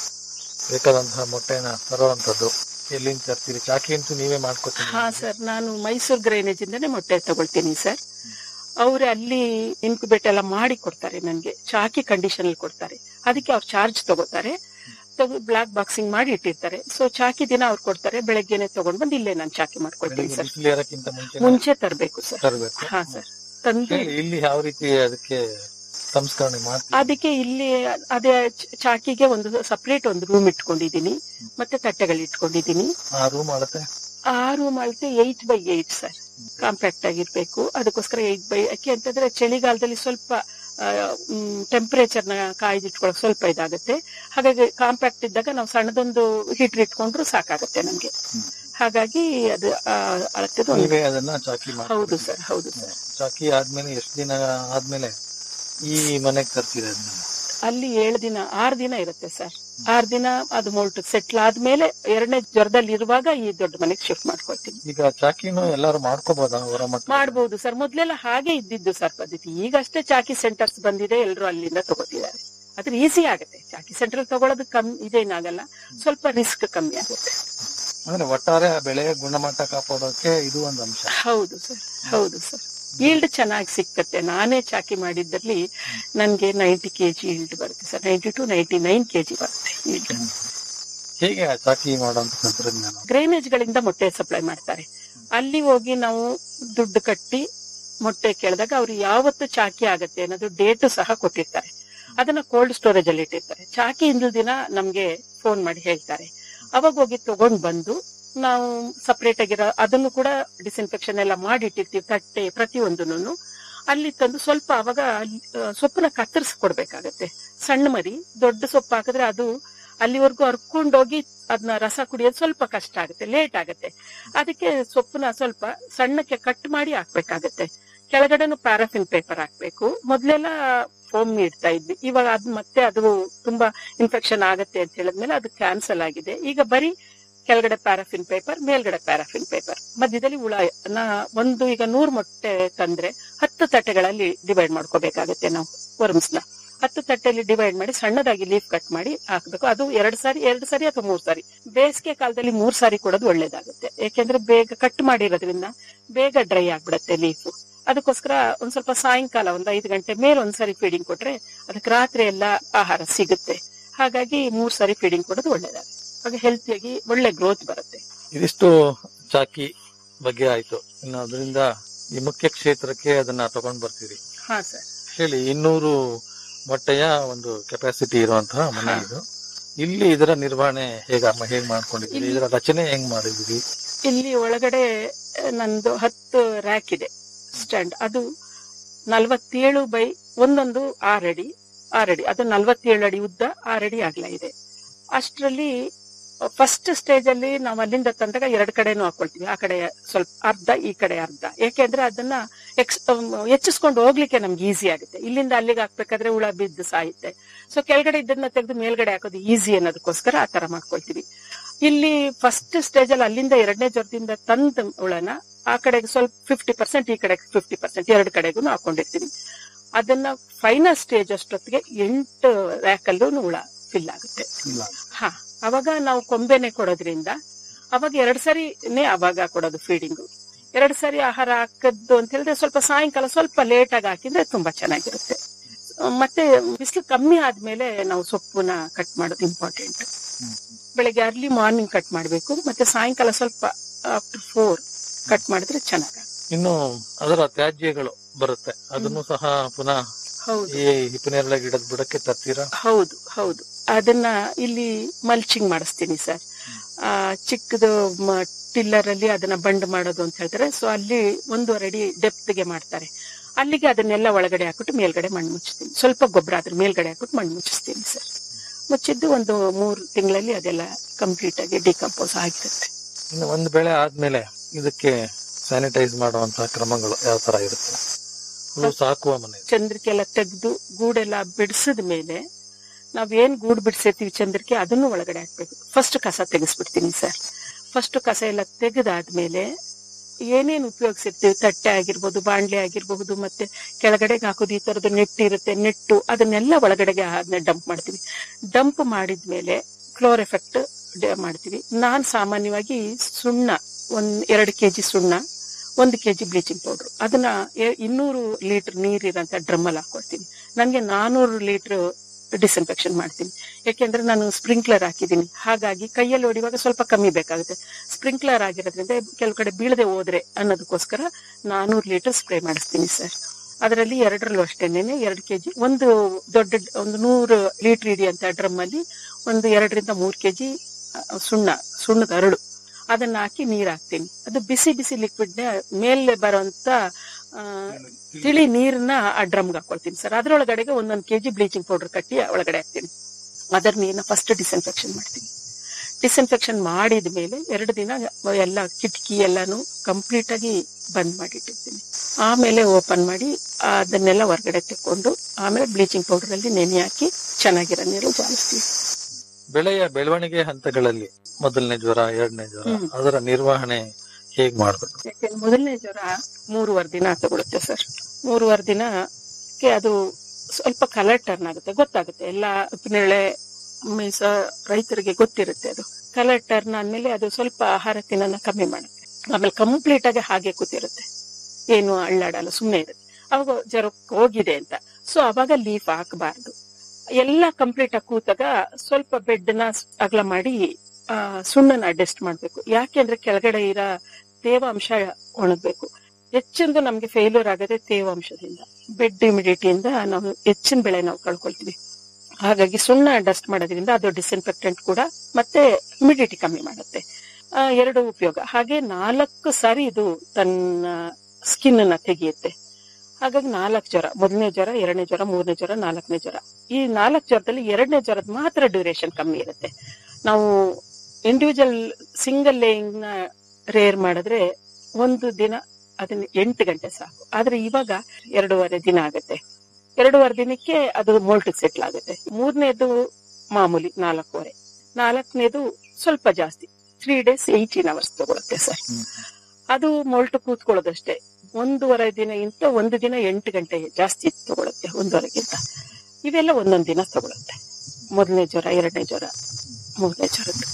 ಬೇಕಾದಂತಹ ಮೊಟ್ಟೆನ ತರುವಂತದ್ದು ಎಲ್ಲಿಂದ ತರ್ತೀರಿ ಚಾಕಿ ಅಂತೂ ನೀವೇ ಮಾಡ್ಕೊತೀನಿ ಹಾ ಸರ್ ನಾನು ಮೈಸೂರು ಗ್ರೈನೇಜ್ ಇಂದಾನೆ ಮೊಟ್ಟೆ ತಗೊಳ್ತೀನಿ ಸರ್ ಅವ್ರೆ ಅಲ್ಲಿ ಇನ್ಕ್ಯುಬೇಟ್ ಎಲ್ಲ ಮಾಡಿ ಕೊಡ್ತಾರೆ ನನಗೆ ಚಾಕಿ ಕಂಡೀಷನ್ ಅಲ್ಲಿ ಕೊಡ್ತಾರೆ ಅದಕ್ಕೆ ಅವ್ರು ಚಾರ್ಜ್ ತಗೋತಾರೆ ತಗೋ ಬ್ಲಾಕ್ ಬಾಕ್ಸಿಂಗ್ ಮಾಡಿ ಇಟ್ಟಿರ್ತಾರೆ ಸೊ ಚಾಕಿ ದಿನ ಅವ್ರು ಕೊಡ್ತಾರೆ ಬೆಳಗ್ಗೆನೆ ತಗೊಂಡ್ ಬಂದು ಇಲ್ಲೇ ನಾನು ಚಾಕಿ ಮಾಡ್ಕೊಳ್ತೀನಿ ಸರ್ ಬಿಸಿಲು ಏರಕ್ಕಿಂತ ಮುಂಚೆ ಮುಂಚೆ ತರಬೇಕು ಸರ್ ತರಬೇಕು ಹಾ ಸರ್ ತಂದು ಇಲ್ಲಿ ಯಾವ ರೀತಿ ಅದಕ್ಕೆ ಸಂಸ್ಕರಣೆ ಮಾಡ್ತೀವಿ ಅದಕ್ಕೆ ಇಲ್ಲಿ ಅದೇ ಚ- ಚಾಕಿಗೆ ಒಂದು ಸಪರೇಟ್ ಒಂದು ರೂಮ್ ಇಟ್ಕೊಂಡಿದೀನಿ ಮತ್ತೆ ತಟ್ಟೆಗಳು ಇಟ್ಕೊಂಡಿದೀನಿ ಆ ರೂಮ್ ಅಳತೆ ಆ ರೂಮ್ ಅಳತೆ eight by eight sir compact ಆಗಿರ್ಬೇಕು ಅದಕ್ಕೋಸ್ಕರ ಏಟ್ ಬೈ ಯಾಕೆ ಅಂತಂದ್ರೆ ಚಳಿಗಾಲದಲ್ಲಿ ಸ್ವಲ್ಪ ಟೆಂಪರೇಚರ್ ನ ಕಾಯ್ದಿಟ್ಕೊಳಕ್ ಸ್ವಲ್ಪ ಇದಾಗುತ್ತೆ ಹಾಗಾಗಿ ಕಾಂಪ್ಯಾಕ್ಟ್ ಇದ್ದಾಗ ನಾವು ಸಣ್ಣದೊಂದು ಹೀಟರ್ ಇಟ್ಕೊಂಡ್ರು ಸಾಕಾಗುತ್ತೆ ನಮ್ಗೆ ಹಾಗಾಗಿ ಅದು ಆ, ಅಳತೆದು ಒಂದು ನೀವೇ ಅದನ್ನ ಚಾಕಿ ಮಾಡಿ ಹೌದು ಸರ್ ಹೌದು ಸರ್ ಚಾಕಿ ಆದ್ಮೇಲೆ ಎಷ್ಟು ದಿನ ಆದ್ಮೇಲೆ ಈ ಮನೆಗೆ ತರ್ತೀರ ಅದನ್ನ ಅಲ್ಲಿ ಏಳು ದಿನ ಆರು ದಿನ ಇರುತ್ತೆ ಸರ್ ಆರು ದಿನ ಅದು ಮೊಲ್ಟ್ ಸೆಟ್ಲ್ ಆದ್ಮೇಲೆ ಎರಡನೇ ಜ್ವರದಲ್ಲಿ ಇರುವಾಗ ಈ ದೊಡ್ಡ ಮನೆಗೆ ಶಿಫ್ಟ್ ಮಾಡ್ಕೊಳ್ತೀನಿ ಈಗ ಚಾಕಿನೂ ಎಲ್ಲರೂ ಮಾಡ್ಕೋಬಹುದಾ ಹೊರ ಮಟ್ಟ ಮಾಡಬಹುದು ಸರ್ ಮೊದ್ಲೆಲ್ಲ ಹಾಗೆ ಇದ್ದಿದ್ದು ಸರ್ ಪದ್ಧತಿ ಈಗಷ್ಟೇ ಚಾಕಿ ಸೆಂಟರ್ಸ್ ಬಂದಿದೆ ಎಲ್ಲರೂ ಅಲ್ಲಿಂದ ತಗೋತಿದ್ದಾರೆ ಅದ್ರ ಈಸಿ ಆಗುತ್ತೆ ಚಾಕಿ ಸೆಂಟರ್ ತಗೊಳ್ಳೋದು ಕಮ್ಮಿ ಇದೇನಾಗಲ್ಲ ಸ್ವಲ್ಪ ರಿಸ್ಕ್ ಕಮ್ಮಿ ಆಗುತ್ತೆ ಅಂದ್ರೆ ಒಟ್ಟಾರೆ ಆ ಬೆಳೆಯ ಗುಣಮಟ್ಟ ಕಾಪಾಡೋಕೆ ಇದು ಒಂದು ಅಂಶ ಹೌದು ಸರ್ ಹೌದು ಸರ್ ಈಲ್ಡ್ ಚೆನ್ನಾಗಿ ಸಿಕ್ಕತ್ತೆ ನಾನೇ ಚಾಕಿ ಮಾಡಿದ್ದಲ್ಲಿ ನನ್ಗೆ ನೈಂಟಿ ಕೆಜಿ ಈಲ್ಡ್ ಬರುತ್ತೆ sir ninety to ninety nine KG ಬರುತ್ತೆ ಈಲ್ಡ್ ಹೇಗೆ ಆ ಚಾಕಿ ಮಾಡುವಂತ ತಂತ್ರಜ್ಞಾನ ಗ್ರೈನೇಜ್ ಗಳಿಂದ ಮೊಟ್ಟೆ ಸಪ್ಲೈ ಮಾಡ್ತಾರೆ ಅಲ್ಲಿ ಹೋಗಿ ನಾವು ದುಡ್ಡು ಕಟ್ಟಿ ಮೊಟ್ಟೆ ಕೇಳಿದಾಗ ಅವ್ರು ಯಾವತ್ತು ಚಾಕಿ ಆಗತ್ತೆ ಅನ್ನೋದು ಡೇಟ್ ಸಹ ಕೊಟ್ಟಿರ್ತಾರೆ ಅದನ್ನ ಕೋಲ್ಡ್ ಸ್ಟೋರೇಜ್ ಅಲ್ಲಿ ಇಟ್ಟಿರ್ತಾರೆ ಚಾಕಿ ಹಿಂದಿನ ದಿನ ನಮ್ಗೆ ಫೋನ್ ಮಾಡಿ ಹೇಳ್ತಾರೆ ಅವಾಗ ಹೋಗಿ ತಗೊಂಡ್ ಬಂದು ನಾವು ಸಪರೇಟ್ ಆಗಿರೋ ಅದನ್ನು ಕೂಡ ಡಿಸ್ಇನ್ಫೆಕ್ಷನ್ ಎಲ್ಲ ಮಾಡಿ ಇಟ್ಟಿರ್ತೀವಿ ತಟ್ಟೆ ಪ್ರತಿಯೊಂದನ್ನು ಅಲ್ಲಿ ತಂದು ಸ್ವಲ್ಪ ಅವಾಗ ಆ, ಸೊಪ್ಪನ್ನ ಕತ್ತರಿಸಿ ಕೊಡ್ಬೇಕಾಗತ್ತೆ ಸಣ್ಣ ಮರಿ ದೊಡ್ಡ ಸೊಪ್ಪು ಹಾಕಿದ್ರೆ ಅದು ಅಲ್ಲಿವರೆಗೂ ಹರ್ಕೊಂಡೋಗಿ ಅದನ್ನ ರಸ ಕುಡಿಯೋದು ಸ್ವಲ್ಪ ಕಷ್ಟ ಆಗುತ್ತೆ ಲೇಟ್ ಆಗುತ್ತೆ ಅದಕ್ಕೆ ಸೊಪ್ಪನ್ನ ಸ್ವಲ್ಪ ಸಣ್ಣಕ್ಕೆ ಕಟ್ ಮಾಡಿ ಹಾಕ್ಬೇಕಾಗತ್ತೆ ಕೆಳಗಡೆನು ಪ್ಯಾರಾಫಿನ್ ಪೇಪರ್ ಹಾಕ್ಬೇಕು ಮೊದ್ಲೆಲ್ಲ ಫೋಮ್ ಇಡ್ತಾ ಇದ್ವಿ ಇವಾಗ ಅದ್ ಮತ್ತೆ ಅದು ತುಂಬಾ ಇನ್ಫೆಕ್ಷನ್ ಆಗತ್ತೆ ಅಂತ ಹೇಳಿದ್ಮೇಲೆ ಅದು ಕ್ಯಾನ್ಸಲ್ ಆಗಿದೆ ಈಗ ಬರೀ ಕೆಳಗಡೆ ಪ್ಯಾರಾಫಿನ್ ಪೇಪರ್ ಮೇಲ್ಗಡೆ ಪ್ಯಾರಾಫಿನ್ ಪೇಪರ್ ಮಧ್ಯದಲ್ಲಿ ಹುಳ ನಾ ಒಂದು ಈಗ ನೂರ್ ಮೊಟ್ಟೆ ತಂದ್ರೆ ಹತ್ತು ತಟ್ಟೆಗಳಲ್ಲಿ ಡಿವೈಡ್ ಮಾಡ್ಕೋಬೇಕಾಗತ್ತೆ ನಾವು ವರ್ಮ್ಸ್ನ ಹತ್ತು ತಟ್ಟೆಯಲ್ಲಿ ಡಿವೈಡ್ ಮಾಡಿ ಸಣ್ಣದಾಗಿ ಲೀಫ್ ಕಟ್ ಮಾಡಿ ಹಾಕ್ಬೇಕು ಅದು ಎರಡ್ ಸಾರಿ ಎರಡ್ ಸಾರಿ ಅಥವಾ ಮೂರ್ ಸಾರಿ ಬೇಸಿಗೆ ಕಾಲದಲ್ಲಿ ಮೂರ್ ಸಾರಿ ಕೊಡೋದು ಒಳ್ಳೇದಾಗುತ್ತೆ ಯಾಕೆಂದ್ರೆ ಬೇಗ ಕಟ್ ಮಾಡಿರೋದ್ರಿಂದ ಬೇಗ ಡ್ರೈ ಆಗ್ಬಿಡತ್ತೆ ಲೀಫ್ ಅದಕ್ಕೋಸ್ಕರ ಒಂದ್ ಸ್ವಲ್ಪ ಸಾಯಂಕಾಲ ಒಂದ್ ಐದು ಗಂಟೆ ಮೇಲೆ ಒಂದ್ಸರಿ ಫೀಡಿಂಗ್ ಕೊಟ್ರೆ ಅದಕ್ಕೆ ರಾತ್ರಿ ಎಲ್ಲ ಆಹಾರ ಸಿಗುತ್ತೆ ಹಾಗಾಗಿ ಮೂರ್ ಸಾರಿ ಫೀಡಿಂಗ್ ಕೊಡೋದು ಒಳ್ಳೇದಾಗುತ್ತೆ ಆಗ ಹೆಲ್ತಿಯಾಗಿ ಒಳ್ಳೆ ಗ್ರೋತ್ ಬರುತ್ತೆ ಇದಿಷ್ಟು ಚಾಕಿ ಬಗ್ಗೆ ಆಯ್ತು ಇನ್ನು ಅದರಿಂದ ಈ ಮುಖ್ಯ ಕ್ಷೇತ್ರಕ್ಕೆ ಅದನ್ನ ತಗೊಂಡ್ ಬರ್ತೀರಿ ಹಾ ಸರ್ ಹೇಳಿ ಇನ್ನೂರು ಮೊಟ್ಟೆಯ ಒಂದು ಕೆಪಾಸಿಟಿ ಇರುವಂತಹ ಮನೆ ಇದು ಇಲ್ಲಿ ಇದರ ನಿರ್ವಹಣೆ ಹೇಗ ಹೇಗ್ ಮಾಡ್ಕೊಂಡಿದ್ದೀರಿ ಇದರ ರಚನೆ ಹೆಂಗ್ ಮಾಡಿದಿರಿ ಇಲ್ಲಿ ಒಳಗಡೆ ಆ, ನಂದು ಹತ್ತು ರ್ಯಾಕ್ ಇದೆ ಸ್ಟ್ಯಾಂಡ್ ಅದು ನಲ್ವತ್ತೇಳು ಬೈ ಒಂದೊಂದು ಆರಡಿ ಆರಡಿ ಅದು ನಲ್ವತ್ತೇಳು ಅಡಿ ಉದ್ದ ಆರಡಿ ಅಗಲ ಇದೆ ಅಷ್ಟರಲ್ಲಿ ಫಸ್ಟ್ ಸ್ಟೇಜ್ ಅಲ್ಲಿ ನಾವು ಅಲ್ಲಿಂದ ತಂದಾಗ ಎರಡ್ ಕಡೆನೂ ಹಾಕೊಳ್ತೀವಿ ಆ ಕಡೆ ಸ್ವಲ್ಪ ಅರ್ಧ ಈ ಕಡೆ ಅರ್ಧ ಯಾಕೆಂದ್ರೆ ಅದನ್ನ ಎಕ್ಸ್ ಹೆಚ್ಚಿಸ್ಕೊಂಡು ಹೋಗ್ಲಿಕ್ಕೆ ನಮ್ಗೆ ಈಸಿ ಆಗುತ್ತೆ ಇಲ್ಲಿಂದ ಅಲ್ಲಿಗೆ ಹಾಕ್ಬೇಕಾದ್ರೆ ಹುಳ ಬಿದ್ದು ಸಾಯುತ್ತೆ ಸೊ ಕೆಳಗಡೆ ಇದನ್ನ ತೆಗೆದು ಮೇಲ್ಗಡೆ ಹಾಕೋದು ಈಸಿ ಅನ್ನೋದಕ್ಕೋಸ್ಕರ ಆ ತರ ಮಾಡ್ಕೊಳ್ತೀವಿ ಇಲ್ಲಿ ಫಸ್ಟ್ ಸ್ಟೇಜ್ ಅಲ್ಲಿ ಅಲ್ಲಿಂದ ಎರಡನೇ ಜ್ವರದಿಂದ ತಂದ ಹುಳನ ಆ ಕಡೆಗೆ ಸ್ವಲ್ಪ ಫಿಫ್ಟಿ ಪರ್ಸೆಂಟ್ ಈ ಕಡೆಗೆ ಫಿಫ್ಟಿ ಪರ್ಸೆಂಟ್ ಎರಡು ಕಡೆಗೂ ಹಾಕೊಂಡಿರ್ತೀವಿ ಅದನ್ನ ಫೈನಲ್ ಸ್ಟೇಜ್ ಅಷ್ಟೊತ್ತಿಗೆ ಎಂಟು ರ್ಯಾಕಲ್ಲೂ ಹುಳ ಫಿಲ್ ಆಗುತ್ತೆ ಹಾ ಅವಾಗ ನಾವು ಕೊಂಬೆನೆ ಕೊಡೋದ್ರಿಂದ ಅವಾಗ ಎರಡ್ ಸರಿನೇ ಅವಾಗ ಕೊಡೋದು ಫೀಡಿಂಗು ಎರಡ್ ಸರಿ ಆಹಾರ ಹಾಕದ್ದು ಅಂತ ಹೇಳಿದ್ರೆ ಸ್ವಲ್ಪ ಸಾಯಂಕಾಲ ಸ್ವಲ್ಪ ಲೇಟ್ ಆಗಿ ಹಾಕಿದ್ರೆ ತುಂಬಾ ಚೆನ್ನಾಗಿರುತ್ತೆ ಮತ್ತೆ ಬಿಸಿಲು ಕಮ್ಮಿ ಆದ್ಮೇಲೆ ನಾವು ಸೊಪ್ಪುನ ಕಟ್ ಮಾಡೋದು ಇಂಪಾರ್ಟೆಂಟ್ ಬೆಳಗ್ಗೆ ಅರ್ಲಿ ಮಾರ್ನಿಂಗ್ ಕಟ್ ಮಾಡಬೇಕು ಮತ್ತೆ ಸಾಯಂಕಾಲ ಸ್ವಲ್ಪ ಆಫ್ಟರ್ ಫೋರ್ ಕಟ್ ಮಾಡಿದ್ರೆ ಚೆನ್ನಾಗ ಇನ್ನು ಅದರ ತ್ಯಾಜ್ಯಗಳು ಬರುತ್ತೆ ಅದನ್ನು ಸಹ ಪುನಃ ಹೌದು ಈ ಹಿಪ್ಪನೇರಳೆ ಗಿಡದ ಬುಡಕ್ಕೆ ತರ್ತೀರಾ ಹೌದು ಹೌದು ಅದನ್ನ ಇಲ್ಲಿ ಮಲ್ಚಿಂಗ್ ಮಾಡಿಸ್ತೀನಿ ಸರ್ ಆ ಚಿಕ್ಕದು ಟಿಲ್ಲರ್ ಅಲ್ಲಿ ಅದನ್ನ ಬಂಡ್ ಮಾಡೋದು ಅಂತ ಹೇಳ್ತಾರೆ ಸೊ ಅಲ್ಲಿ ಒಂದೂವರೆ ಅಡಿ ಡೆಪ್ತ್ ಗೆ ಮಾಡ್ತಾರೆ ಅಲ್ಲಿಗೆ ಅದನ್ನೆಲ್ಲ ಒಳಗಡೆ ಹಾಕ್ಬಿಟ್ಟು ಮೇಲ್ಗಡೆ ಮಣ್ಣು ಮುಚ್ಚಿಸ್ತೀನಿ ಸ್ವಲ್ಪ ಗೊಬ್ಬರ ಅದ್ರ ಮೇಲ್ಗಡೆ ಹಾಕ್ಬಿಟ್ಟು ಮಣ್ಣು ಮುಚ್ಚಿಸ್ತೀನಿ ಸರ್ ಮುಚ್ಚಿದ್ದು ಒಂದು ಮೂರು ತಿಂಗಳಲ್ಲಿ ಅದೆಲ್ಲ ಕಂಪ್ಲೀಟ್ ಆಗಿ ಡಿಕಂಪೋಸ್ ಆಗಿರುತ್ತೆ ಇನ್ನು ಒಂದು ಬೆಳೆ ಆದ್ಮೇಲೆ ಇದಕ್ಕೆ ಸ್ಯಾನಿಟೈಸ್ ಮಾಡುವಂತಹ ಕ್ರಮಗಳು ಯಾವ ತರ ಇರುತ್ತೆ ಹುಳು ಸಾಕುವ ಮನೆ ಚಂದ್ರಿಕೆ ಎಲ್ಲ ತೆಗೆದು ಗೂಡೆಲ್ಲ ಬಿಡಿಸಿದ ಮೇಲೆ ನಾವೇನ್ ಗೂಡು ಬಿಡಿಸಿರ್ತೀವಿ ಚಂದ್ರಿಕೆ ಅದನ್ನು ಒಳಗಡೆ ಹಾಕ್ಬೇಕು ಫಸ್ಟ್ ಕಸ ತೆಗೆಸ್ಬಿಡ್ತೀನಿ ಸರ್ ಫಸ್ಟ್ ಕಸ ಎಲ್ಲ ತೆಗೆದಾದ್ಮೇಲೆ ಏನೇನ್ ಉಪಯೋಗಿಸಿರ್ತೀವಿ ತಟ್ಟೆ ಆಗಿರ್ಬೋದು ಬಾಣ್ಲೆ ಆಗಿರಬಹುದು ಮತ್ತೆ ಕೆಳಗಡೆಗೆ ಹಾಕೋದು ಈ ತರದ ನೆಟ್ ಇರುತ್ತೆ ನೆಟ್ಟು ಅದನ್ನೆಲ್ಲ ಒಳಗಡೆಗೆ ಅದನ್ನ ಡಂಪ್ ಮಾಡ್ತೀವಿ ಡಂಪ್ ಮಾಡಿದ್ಮೇಲೆ ಕ್ಲೋರ್ ಎಫೆಕ್ಟ್ ಮಾಡ್ತೀವಿ ನಾನ್ ಸಾಮಾನ್ಯವಾಗಿ ಸುಣ್ಣ ಒಂದ್ ಎರಡು ಕೆಜಿ ಸುಣ್ಣ ಒಂದು ಕೆಜಿ ಬ್ಲೀಚಿಂಗ್ ಪೌಡರ್ ಅದನ್ನ ಎ- ಇನ್ನೂರು ಲೀಟರ್ ನೀರಿರಂತ ಡ್ರಮ್ ಅಲ್ಲಿ ಹಾಕೊಳ್ತೀನಿ ನನಗೆ ನಾನೂರು ಲೀಟರ್ ಡಿಸ್ಇನ್ಫೆಕ್ಷನ್ ಮಾಡ್ತೀನಿ ಯಾಕೆಂದ್ರೆ ನಾನು ಸ್ಪ್ರಿಂಕ್ಲರ್ ಹಾಕಿದ್ದೀನಿ ಹಾಗಾಗಿ ಕೈಯಲ್ಲಿ ಹೊಡಿವಾಗ ಸ್ವಲ್ಪ ಕಮ್ಮಿ ಬೇಕಾಗುತ್ತೆ ಸ್ಪ್ರಿಂಕ್ಲರ್ ಆಗಿರೋದ್ರಿಂದ ಕೆಲವು ಕಡೆ ಬೀಳದೆ ಹೋದ್ರೆ ಅನ್ನೋದಕ್ಕೋಸ್ಕರ ನಾನೂರು ಲೀಟರ್ ಸ್ಪ್ರೇ ಮಾಡಿಸ್ತೀನಿ ಸರ್ ಅದರಲ್ಲಿ ಎರಡರಲ್ಲೂ ಅಷ್ಟೇನೆ ಎರಡು ಕೆಜಿ ಒಂದು ದೊಡ್ಡ ಒಂದು ನೂರು ಲೀಟರ್ ಹಿಡಿಯಂತ ಡ್ರಮ್ ಅಲ್ಲಿ ಒಂದು ಎರಡರಿಂದ ಮೂರು ಕೆಜಿ ಸುಣ್ಣ ಸುಣ್ಣದ ಅರಳು ಅದನ್ನ ಹಾಕಿ ನೀರ್ ಹಾಕ್ತೀನಿ ಅದು ಬಿಸಿ ಬಿಸಿ ಲಿಕ್ವಿಡ್ ಮೇಲೆ ಬರುವಂತ ಆ, ತಿಳಿ ನೀರನ್ನ ಆ ಡ್ರಮ್ಗೆ ಹಾಕೊಳ್ತೀನಿ ಸರ್ ಅದ್ರೊಳಗಡೆಗೆ ಒಂದೊಂದು ಕೆಜಿ ಬ್ಲೀಚಿಂಗ್ ಪೌಡರ್ ಕಟ್ಟಿ ಒಳಗಡೆ ಹಾಕ್ತೀನಿ ಅದರ ನೀರನ್ನ ಫಸ್ಟ್ ಡಿಸ್ಇನ್ಫೆಕ್ಷನ್ ಮಾಡ್ತೀನಿ ಡಿಸ್ಇನ್ಫೆಕ್ಷನ್ ಮಾಡಿದ ಮೇಲೆ ಎರಡು ದಿನ ಎಲ್ಲ ಕಿಟಕಿ ಎಲ್ಲಾನು ಕಂಪ್ಲೀಟ್ ಆಗಿ ಬಂದ್ ಮಾಡಿಟ್ಟಿರ್ತೀನಿ ಆಮೇಲೆ ಓಪನ್ ಮಾಡಿ ಅದನ್ನೆಲ್ಲ ಹೊರಗಡೆ ತೆಕ್ಕೊಂಡು ಆಮೇಲೆ ಬ್ಲೀಚಿಂಗ್ ಪೌಡರ್ ಅಲ್ಲಿ ನೆನೆ ಹಾಕಿ ಚೆನ್ನಾಗಿರೋ ನೀರು ಜಾಲಿಸ್ತೀವಿ ಬೆಳೆಯ ಬೆಳವಣಿಗೆ ಹಂತಗಳಲ್ಲಿ ಮೊದಲನೇ ಜ್ವರ ಎರಡನೇ ಜ್ವರ ಹ್ಮ್. ಅದರ ನಿರ್ವಹಣೆ ಹೇಗ್ ಮಾಡ್ಬೇಕು ಯಾಕೆಂದ್ರೆ ಮೊದಲನೇ ಜ್ವರ ಮೂರುವರೆ ದಿನ ತಗೊಳುತ್ತೆ ಸರ್ ಮೂರುವರೆ ದಿನಕ್ಕೆ ಅದು ಸ್ವಲ್ಪ ಕಲರ್ ಟರ್ನ್ ಆಗುತ್ತೆ ಗೊತ್ತಾಗುತ್ತೆ ಎಲ್ಲ ಉಪ್ಪಿನೇಳೆ ಮೀನ್ಸ್ ರೈತರಿಗೆ ಗೊತ್ತಿರುತ್ತೆ ಅದು ಕಲರ್ ಟರ್ನ್ ಆದ್ಮೇಲೆ ಅದು ಸ್ವಲ್ಪ ಆಹಾರ ತಿನ್ನೋಣ ಕಮ್ಮಿ ಮಾಡುತ್ತೆ ಆಮೇಲೆ ಕಂಪ್ಲೀಟ್ ಆಗಿ ಹಾಗೆ ಕೂತಿರುತ್ತೆ ಏನು ಅಳ್ಳಾಡಲ್ಲ ಸುಮ್ಮನೆ ಇರುತ್ತೆ ಅವಾಗ ಜ್ವರ ಹೋಗಿದೆ ಅಂತ ಸೊ ಅವಾಗ ಲೀಫ್ ಹಾಕಬಾರ್ದು ಎಲ್ಲ ಕಂಪ್ಲೀಟ್ ಆಗಿ ಕೂತಾಗ ಸ್ವಲ್ಪ ಬೆಡ್ ನ ಅಗಲ ಮಾಡಿ ಆ, ಸುಣ್ಣನ ಅಡ್ಜಸ್ಟ್ ಮಾಡ್ಬೇಕು ಯಾಕೆಂದ್ರೆ ಕೆಳಗಡೆ ಇರೋ ತೇವಾಂಶ ಒಣಗ್ಬೇಕು ಹೆಚ್ಚಿಂದು ನಮ್ಗೆ ಫೇಲ್ಯೂರ್ ಆಗದೆ ತೇವಾಂಶದಿಂದ ಬೆಡ್ ಇಮಿಡಿಟಿಯಿಂದ ನಾವು ಹೆಚ್ಚಿನ ಬೆಳೆ ನಾವು ಕಳ್ಕೊಳ್ತೀವಿ ಹಾಗಾಗಿ ಸುಣ್ಣ ಡಸ್ಟ್ ಮಾಡೋದ್ರಿಂದ ಅದು ಡಿಸ್ಇನ್ಫೆಕ್ಟೆಂಟ್ ಕೂಡ ಮತ್ತೆ ಹ್ಯುಮಿಡಿಟಿ ಕಮ್ಮಿ ಮಾಡುತ್ತೆ ಆ, ಎರಡು ಉಪಯೋಗ ಹಾಗೆ ನಾಲ್ಕು ಸಾರಿ ಇದು ತನ್ನ ಸ್ಕಿನ್ ಅನ್ನ ತೆಗೆಯುತ್ತೆ ಹಾಗಾಗಿ ನಾಲ್ಕು ಜ್ವರ ಮೊದಲನೇ ಜ್ವರ ಎರಡನೇ ಜ್ವರ ಮೂರನೇ ಜ್ವರ ನಾಲ್ಕನೇ ಜ್ವರ ಈ ನಾಲ್ಕು ಜ್ವರದಲ್ಲಿ ಎರಡನೇ ಜ್ವರದ ಮಾತ್ರ ಡ್ಯೂರೇಷನ್ ಕಮ್ಮಿ ಇರುತ್ತೆ ನಾವು ಇಂಡಿವಿಜುವಲ್ ಸಿಂಗಲ್ ಲೇಯಿಂಗ್ ನ ರೇರ್ ಮಾಡಿದ್ರೆ ಒಂದು ದಿನ ಅದನ್ನ ಎಂಟು ಗಂಟೆ ಸಾಕು ಆದ್ರೆ ಇವಾಗ ಎರಡೂವರೆ ದಿನ ಆಗುತ್ತೆ ಎರಡೂವರೆ ದಿನಕ್ಕೆ ಅದು ಮೋಲ್ಟ್ ಸೆಟ್ಲ್ ಆಗುತ್ತೆ ಮೂರನೇದು ಮಾಮೂಲಿ ನಾಲ್ಕೂವರೆ ನಾಲ್ಕನೇದು ಸ್ವಲ್ಪ ಜಾಸ್ತಿ ತ್ರೀ ಡೇಸ್ ಏಯ್ಟೀನ್ ಅವರ್ಸ್ ತಗೊಳುತ್ತೆ ಸರ್ ಅದು ಮೊಲ್ಟ್ ಕೂತ್ಕೊಳ್ಳೋದಷ್ಟೇ ಒಂದೂವರೆ ದಿನ ಇಂತ ಒಂದು ದಿನ ಎಂಟು ಗಂಟೆ ಜಾಸ್ತಿ ತಗೊಳುತ್ತೆ ಒಂದೂವರೆಗಿಂತ ಇವೆಲ್ಲ ಒಂದೊಂದು ದಿನ ತಗೊಳುತ್ತೆ ಮೊದಲನೇ ಜ್ವರ ಎರಡನೇ ಜ್ವರ ಮೂರನೇ ಜ್ವರದ್ದು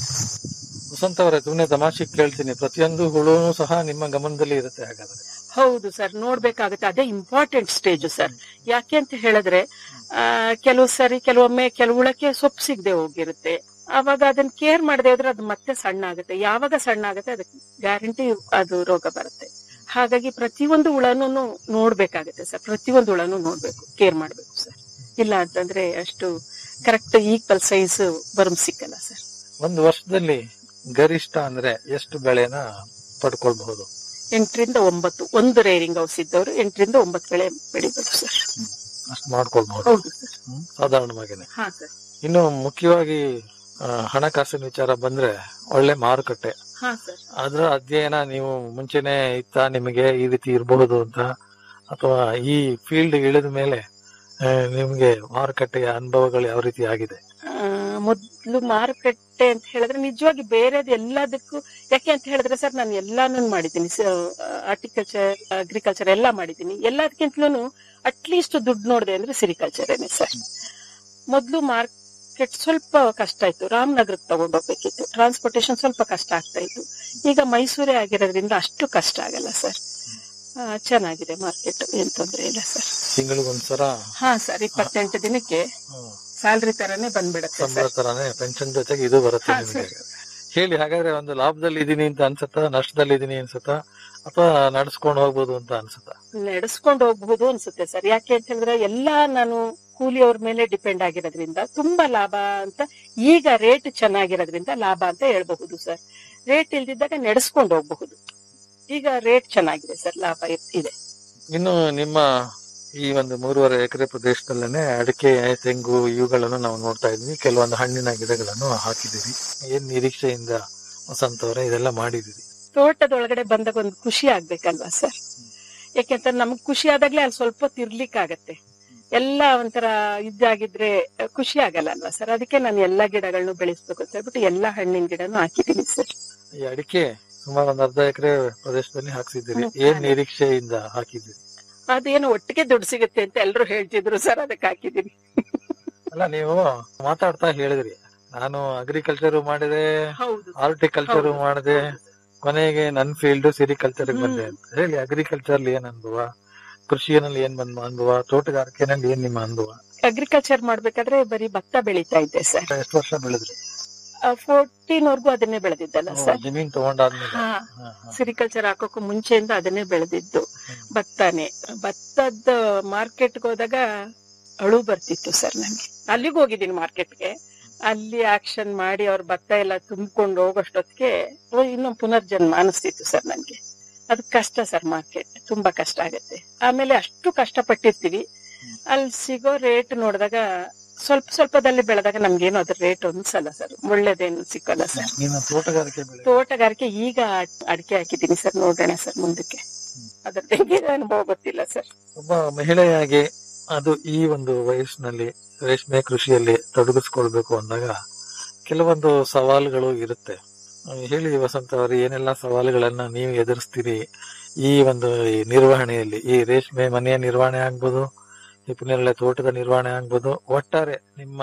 ವಸಂತ ಅವರೇ ಸುಮ್ನೆ ತಮಾಷೆ ಕೇಳ್ತೀನಿ ಪ್ರತಿಯೊಂದು ಹುಳುನು ಸಹ ನಿಮ್ಮ ಗಮನದಲ್ಲಿ ಇರುತ್ತೆ ಹಾಗಾದ್ರೆ ಹೌದು ಸರ್ ನೋಡ್ಬೇಕಾಗುತ್ತೆ ಅದೇ ಇಂಪಾರ್ಟೆಂಟ್ ಸ್ಟೇಜ್ ಸರ್ ಯಾಕೆ ಅಂತ ಹೇಳಿದ್ರೆ ಆ, ಕೆಲವು ಸರಿ ಕೆಲವೊಮ್ಮೆ ಕೆಲವುಳಕ್ಕೆ ಸೊಪ್ಪು ಸಿಗದೆ ಹೋಗಿರುತ್ತೆ ಅವಾಗ ಅದನ್ನ ಕೇರ್ ಮಾಡದೆ ಹೋದ್ರೆ ಅದು ಮತ್ತೆ ಸಣ್ಣ ಆಗುತ್ತೆ ಯಾವಾಗ ಸಣ್ಣ ಆಗುತ್ತೆ ಅದಕ್ಕೆ ಗ್ಯಾರಂಟಿ ಅದು ರೋಗ ಬರುತ್ತೆ ಹಾಗಾಗಿ ಪ್ರತಿಯೊಂದು ಹುಳನೂ ನೋಡ್ಬೇಕಾಗುತ್ತೆ ಸರ್ ಪ್ರತಿಯೊಂದು ಹುಳನೂ ನೋಡ್ಬೇಕು ಕೇರ್ ಮಾಡ್ಬೇಕು ಸರ್ ಇಲ್ಲ ಅಂತಂದ್ರೆ ಅಷ್ಟು ಕರೆಕ್ಟ್ ಈಕ್ವಲ್ ಸೈಜ್ ಬರಮ್ ಸಿಕ್ಕಲ್ಲ ಸರ್ ಒಂದು ವರ್ಷದಲ್ಲಿ ಗರಿಷ್ಠ ಅಂದ್ರೆ ಎಷ್ಟು ಬೆಳೆನ ಪಡ್ಕೊಳ್ಬಹುದು ಎಂಟರಿಂದ ಒಂಬತ್ತು ಒಂದು ರೇರಿಂಗ್ ಹೌಸ್ ಇದ್ದವರು ಎಂಟರಿಂದ ಒಂಬತ್ತು ಬೆಳೆ ಬೆಳಿಬೇಕು ಸರ್ ಅಷ್ಟು ಮಾಡ್ಕೊಳ್ಬಹುದು ಹೌದು ಸರ್ ಹ್ಮ್. ಸಾಧಾರಣವಾಗಿನೇ ಹಾ ಸರ್ ಇನ್ನು ಮುಖ್ಯವಾಗಿ ಆ, ಹಣಕಾಸಿನ ವಿಚಾರ ಬಂದ್ರೆ ಒಳ್ಳೆ ಮಾರುಕಟ್ಟೆ ಹಾ ಸರ್ ಅದ್ರ ಅಧ್ಯಯನ ನೀವು ಮುಂಚೆನೆ ಇತ್ತ ನಿಮಗೆ ಈ ರೀತಿ ಇರಬಹುದು ಅಂತ ಅಥವಾ ಈ ಫೀಲ್ಡ್ ಇಳಿದ ಮೇಲೆ ಆ, ನಿಮ್ಗೆ ಮಾರುಕಟ್ಟೆಯ ಅನುಭವಗಳು ಯಾವ ರೀತಿ ಆಗಿದೆ ಆ, ಮೊದ್ಲು ಮಾರುಕಟ್ಟೆ ಅಂತ ಹೇಳಿದ್ರೆ ನಿಜವಾಗಿ ಬೇರೆದು ಎಲ್ಲದಕ್ಕೂ ಯಾಕೆ ಅಂತ ಹೇಳಿದ್ರೆ ಸರ್ ನಾನು ಎಲ್ಲಾನು ಮಾಡಿದ್ದೀನಿ ಆರ್ಟಿಕಲ್ಚರ್ ಅಗ್ರಿಕಲ್ಚರ್ ಎಲ್ಲ ಮಾಡಿದ್ದೀನಿ ಎಲ್ಲದಕ್ಕಿಂತಲೂ ಅಟ್ಲೀಸ್ಟ್ ದುಡ್ಡು ನೋಡಿದೆ ಅಂದ್ರೆ ಸಿರಿಕಲ್ಚರೇನೆ ಸರ್ ಮೊದ್ಲು ಮಾರ್ಕೆಟ್ ಸ್ವಲ್ಪ ಕಷ್ಟ ಇತ್ತು ರಾಮನಗರಕ್ಕೆ ತಗೊಂಡೋಗ್ಬೇಕಿತ್ತು ಟ್ರಾನ್ಸ್ಪೋರ್ಟೇಶನ್ ಸ್ವಲ್ಪ ಕಷ್ಟ ಆಗ್ತಾ ಇತ್ತು ಈಗ ಮೈಸೂರೇ ಆಗಿರೋದ್ರಿಂದ ಅಷ್ಟು ಕಷ್ಟ ಆಗಲ್ಲ ಸರ್ ಆ, ಚೆನ್ನಾಗಿದೆ ಮಾರ್ಕೆಟ್ ಏನ್ ತೊಂದ್ರೆ ಇಲ್ಲ ಸರ್ ತಿಂಗಳಿಗೊಂದ್ಸರ ಹಾ ಸರ್ ಇಪ್ಪತ್ತೆಂಟು ದಿನಕ್ಕೆ ಸ್ಯಾಲ್ರಿ ತರಾನೇ ಬಂದ್ಬಿಡತ್ತೆ ಸಂಬಳ ಸರ್ ತರಾನೇ ಪೆನ್ಷನ್ ಜೊತೆಗೆ ಇದು ಬರುತ್ತೆ ಹಾ, ನಿಮಗೆ ಹೇಳಿ ಹಾಗಾದ್ರೆ ಒಂದು ಲಾಭದಲ್ಲಿ ಇದೀನಿ ಅಂತ ಅನ್ಸತ್ತಾ ನಷ್ಟದಲ್ಲಿ ಇದೀನಿ ಅನ್ಸತ್ತಾ ಅಥವಾ ನಡ್ಸ್ಕೊಂಡು ಹೋಗ್ಬೋದು ಅಂತ ಅನ್ಸತ್ತಾ ನಡೆಸ್ಕೊಂಡು ಹೋಗ್ಬಹುದು ಅನ್ಸುತ್ತೆ ಸರ್ ಯಾಕೆ ಅಂತ ಹೇಳಿದ್ರೆ ಎಲ್ಲಾ ನಾನು ಕೂಲಿಯವ್ರ ಮೇಲೆ ಡಿಪೆಂಡ್ ಆಗಿರೋದ್ರಿಂದ ತುಂಬಾ ಲಾಭ ಅಂತ ಈಗ ರೇಟ್ ಚೆನ್ನಾಗಿರೋದ್ರಿಂದ ಲಾಭ ಅಂತ ಹೇಳ್ಬಹುದು ಸರ್ ರೇಟ್ ಇಲ್ದಿದ್ದಾಗ ನಡೆಸ್ಕೊಂಡು ಹೋಗ್ಬಹುದು ಈಗ ರೇಟ್ ಚೆನ್ನಾಗಿದೆ ಸರ್ ಲಾಭ ಇರ್- ಇದೆ ಇನ್ನು ನಿಮ್ಮ ಈ ಒಂದು ಮೂರುವರೆ ಎಕರೆ ಪ್ರದೇಶದಲ್ಲೇನೆ ಅಡಿಕೆ ತೆಂಗು ಇವುಗಳನ್ನು ನಾವು ನೋಡ್ತಾ ಇದ್ವಿ ಕೆಲವೊಂದು ಹಣ್ಣಿನ ಗಿಡಗಳನ್ನು ಹಾಕಿದ್ದೀರಿ ಏನ್ ನಿರೀಕ್ಷೆಯಿಂದ ವಸಂತ ಅವರೇ ಇದೆಲ್ಲ ಮಾಡಿದಿರಿ ತೋಟದೊಳಗಡೆ ಬಂದಾಗ ಒಂದು ಖುಷಿ ಆಗ್ಬೇಕಲ್ವಾ ಸರ್ ಯಾಕೆಂತ ನಮ್ಗ್ ಖುಷಿ ಆದಾಗ್ಲೇ ಅಲ್ಲಿ ಸ್ವಲ್ಪ ಹೊತ್ತು ಇರ್ಲಿಕ್ಕಾಗತ್ತೆ ಎಲ್ಲ ಒಂಥರ ಇದಾಗಿದ್ರೆ ಖುಷಿ ಆಗಲ್ಲ ಅಲ್ವಾ ಸರ್ ಅದಕ್ಕೆ ನಾನು ಎಲ್ಲಾ ಗಿಡಗಳನ್ನು ಬೆಳೆಸ್ಬೇಕು ಅಂತ ಹೇಳ್ಬಿಟ್ಟು ಎಲ್ಲಾ ಹಣ್ಣಿನ ಗಿಡನು ಹಾಕಿದ್ದೀನಿ ಸರ್ ಈ ಅಡಿಕೆ ಸುಮಾರು ಒಂದು ಅರ್ಧ ಎಕರೆ ಪ್ರದೇಶದಲ್ಲಿ ಹಾಕ್ಸಿದ್ದೀರಿ ಹ್ಮ್, ಏನ್ ಅದೇ. ನಿರೀಕ್ಷೆಯಿಂದ ಹಾಕಿದ್ದೀರಿ ಅದೇನು ಒಟ್ಟಿಗೆ ದುಡ್ಡು ಸಿಗುತ್ತೆ ಅಂತ ಎಲ್ರು ಹೇಳ್ತಿದ್ರು ಸರ್ ಅದಕ್ಕೆ ಹಾಕಿದೀನಿ ಅಲ್ಲ ನೀವು ಮಾತಾಡ್ತಾ ಹೇಳಿದ್ರಿ ನಾನು ಅಗ್ರಿಕಲ್ಚರ್ ಮಾಡಿದೆ ಹೌದು ಹಾರ್ಟಿಕಲ್ಚರ್ ಹೌದು. ಮಾಡಿದೆ ಕೊನೆಗೆ ನನ್ ಫೀಲ್ಡ್ ಸಿರಿಕಲ್ಚರ್ ಹ್ಮ್. ಬಂದೆ ಅಂತ ಹೇಳಿ ಅಗ್ರಿಕಲ್ಚರ್ ಏನ್ ಅನುಭವ ಕೃಷಿಯಲ್ಲಿ ಏನ್ ಬಂದ ಅನುಭವ ತೋಟಗಾರಿಕೆನಲ್ಲಿ ಏನ್ ನಿಮ್ಮ ಅನುಭವ ಅಗ್ರಿಕಲ್ಚರ್ ಮಾಡ್ಬೇಕಾದ್ರೆ ಬರೀ ಭತ್ತ ಬೆಳೀತಾ ಇದ್ದೆ ಸರ್ ಎಷ್ಟು ವರ್ಷ ಬೆಳೆದ್ರಿ ಫೋರ್ಟೀನ್ ವರ್ಗು ಅದನ್ನೇ ಬೆಳೆದಿದ್ದಲ್ಲ ಸರ್ ಜಮೀನ್ ತಗೊಂಡಾದ್ಮೇಲೆ ಹಾ ಹಾ, ಹಾ. ಸಿರಿಕಲ್ಚರ್ ಹಾಕೋಕು ಮುಂಚೆಯಿಂದ ಅದನ್ನೇ ಬೆಳೆದಿದ್ದು ಭತ್ತನೇ ಭತ್ತದ ಮಾರ್ಕೆಟ್ಗೆ ಹೋದಾಗ ಅಳು ಬರ್ತಿತ್ತು ಸರ್ ನಂಗೆ ಅಲ್ಲಿಗೂ ಹೋಗಿದ್ದೀನಿ ಮಾರ್ಕೆಟ್ಗೆ ಅಲ್ಲಿ ಆಕ್ಷನ್ ಮಾಡಿ ಅವ್ರ ಭತ್ತ ಎಲ್ಲ ತುಂಬಿಕೊಂಡು ಹೋಗೋಷ್ಟೊತ್ತಿಗೆ ಓ, ಇನ್ನೊಂದು ಪುನರ್ಜನ್ಮ ಅನಿಸ್ತಿತ್ತು ಸರ್ ನನ್ಗೆ ಅದು ಕಷ್ಟ ಸರ್ ಮಾರ್ಕೆಟ್ ತುಂಬಾ ಕಷ್ಟ ಆಗತ್ತೆ ಆಮೇಲೆ ಅಷ್ಟು ಕಷ್ಟ ಪಟ್ಟಿರ್ತೀವಿ ಅಲ್ಲಿ ಸಿಗೋ ರೇಟ್ ನೋಡಿದಾಗ ಸ್ವಲ್ಪ ಸ್ವಲ್ಪದಲ್ಲಿ ಬೆಳೆದಾಗ ನಮ್ಗೇನು ಅದ್ರ ರೇಟ್ ಅನ್ಸಲ್ಲ ಸರ್ ಒಳ್ಳೇದೇನು ಸಿಕ್ಕಲ್ಲ ಸರ್ ನೀನು ತೋಟಗಾರಿಕೆ ಬೆಳೆ ತೋಟಗಾರಿಕೆ ಈಗ ಅಡಿಕೆ ಹಾಕಿದ್ದೀನಿ ಸರ್ ನೋಡೋಣ ಸರ್ ಮುಂದಕ್ಕೆ ಅದ್ರ ತೆಗೆದ ಅನುಭವ ಗೊತ್ತಿಲ್ಲ ಸರ್ ಒಬ್ಬ ಮಹಿಳೆಯಾಗಿ ಅದು ಈ ಒಂದು ವಯಸ್ಸಿನಲ್ಲಿ ರೇಷ್ಮೆ ಕೃಷಿಯಲ್ಲಿ ತೊಡಗಿಸ್ಕೊಳ್ಬೇಕು ಅಂದಾಗ ಕೆಲವೊಂದು ಸವಾಲುಗಳು ಇರುತ್ತೆ ಆ, ಹೇಳಿ ವಸಂತ ಅವರು ಏನೆಲ್ಲ ಸವಾಲುಗಳನ್ನ ನೀವು ಎದುರಿಸ್ತೀರಿ ಈ ಒಂದು ಈ ನಿರ್ವಹಣೆಯಲ್ಲಿ ಈ ರೇಷ್ಮೆ ಮನೆಯ ನಿರ್ವಹಣೆ ಆಗ್ಬೋದು ಈ ಪುನರ್ಳೆ ತೋಟದ ನಿರ್ವಹಣೆ ಆಗ್ಬೋದು ಒಟ್ಟಾರೆ ನಿಮ್ಮ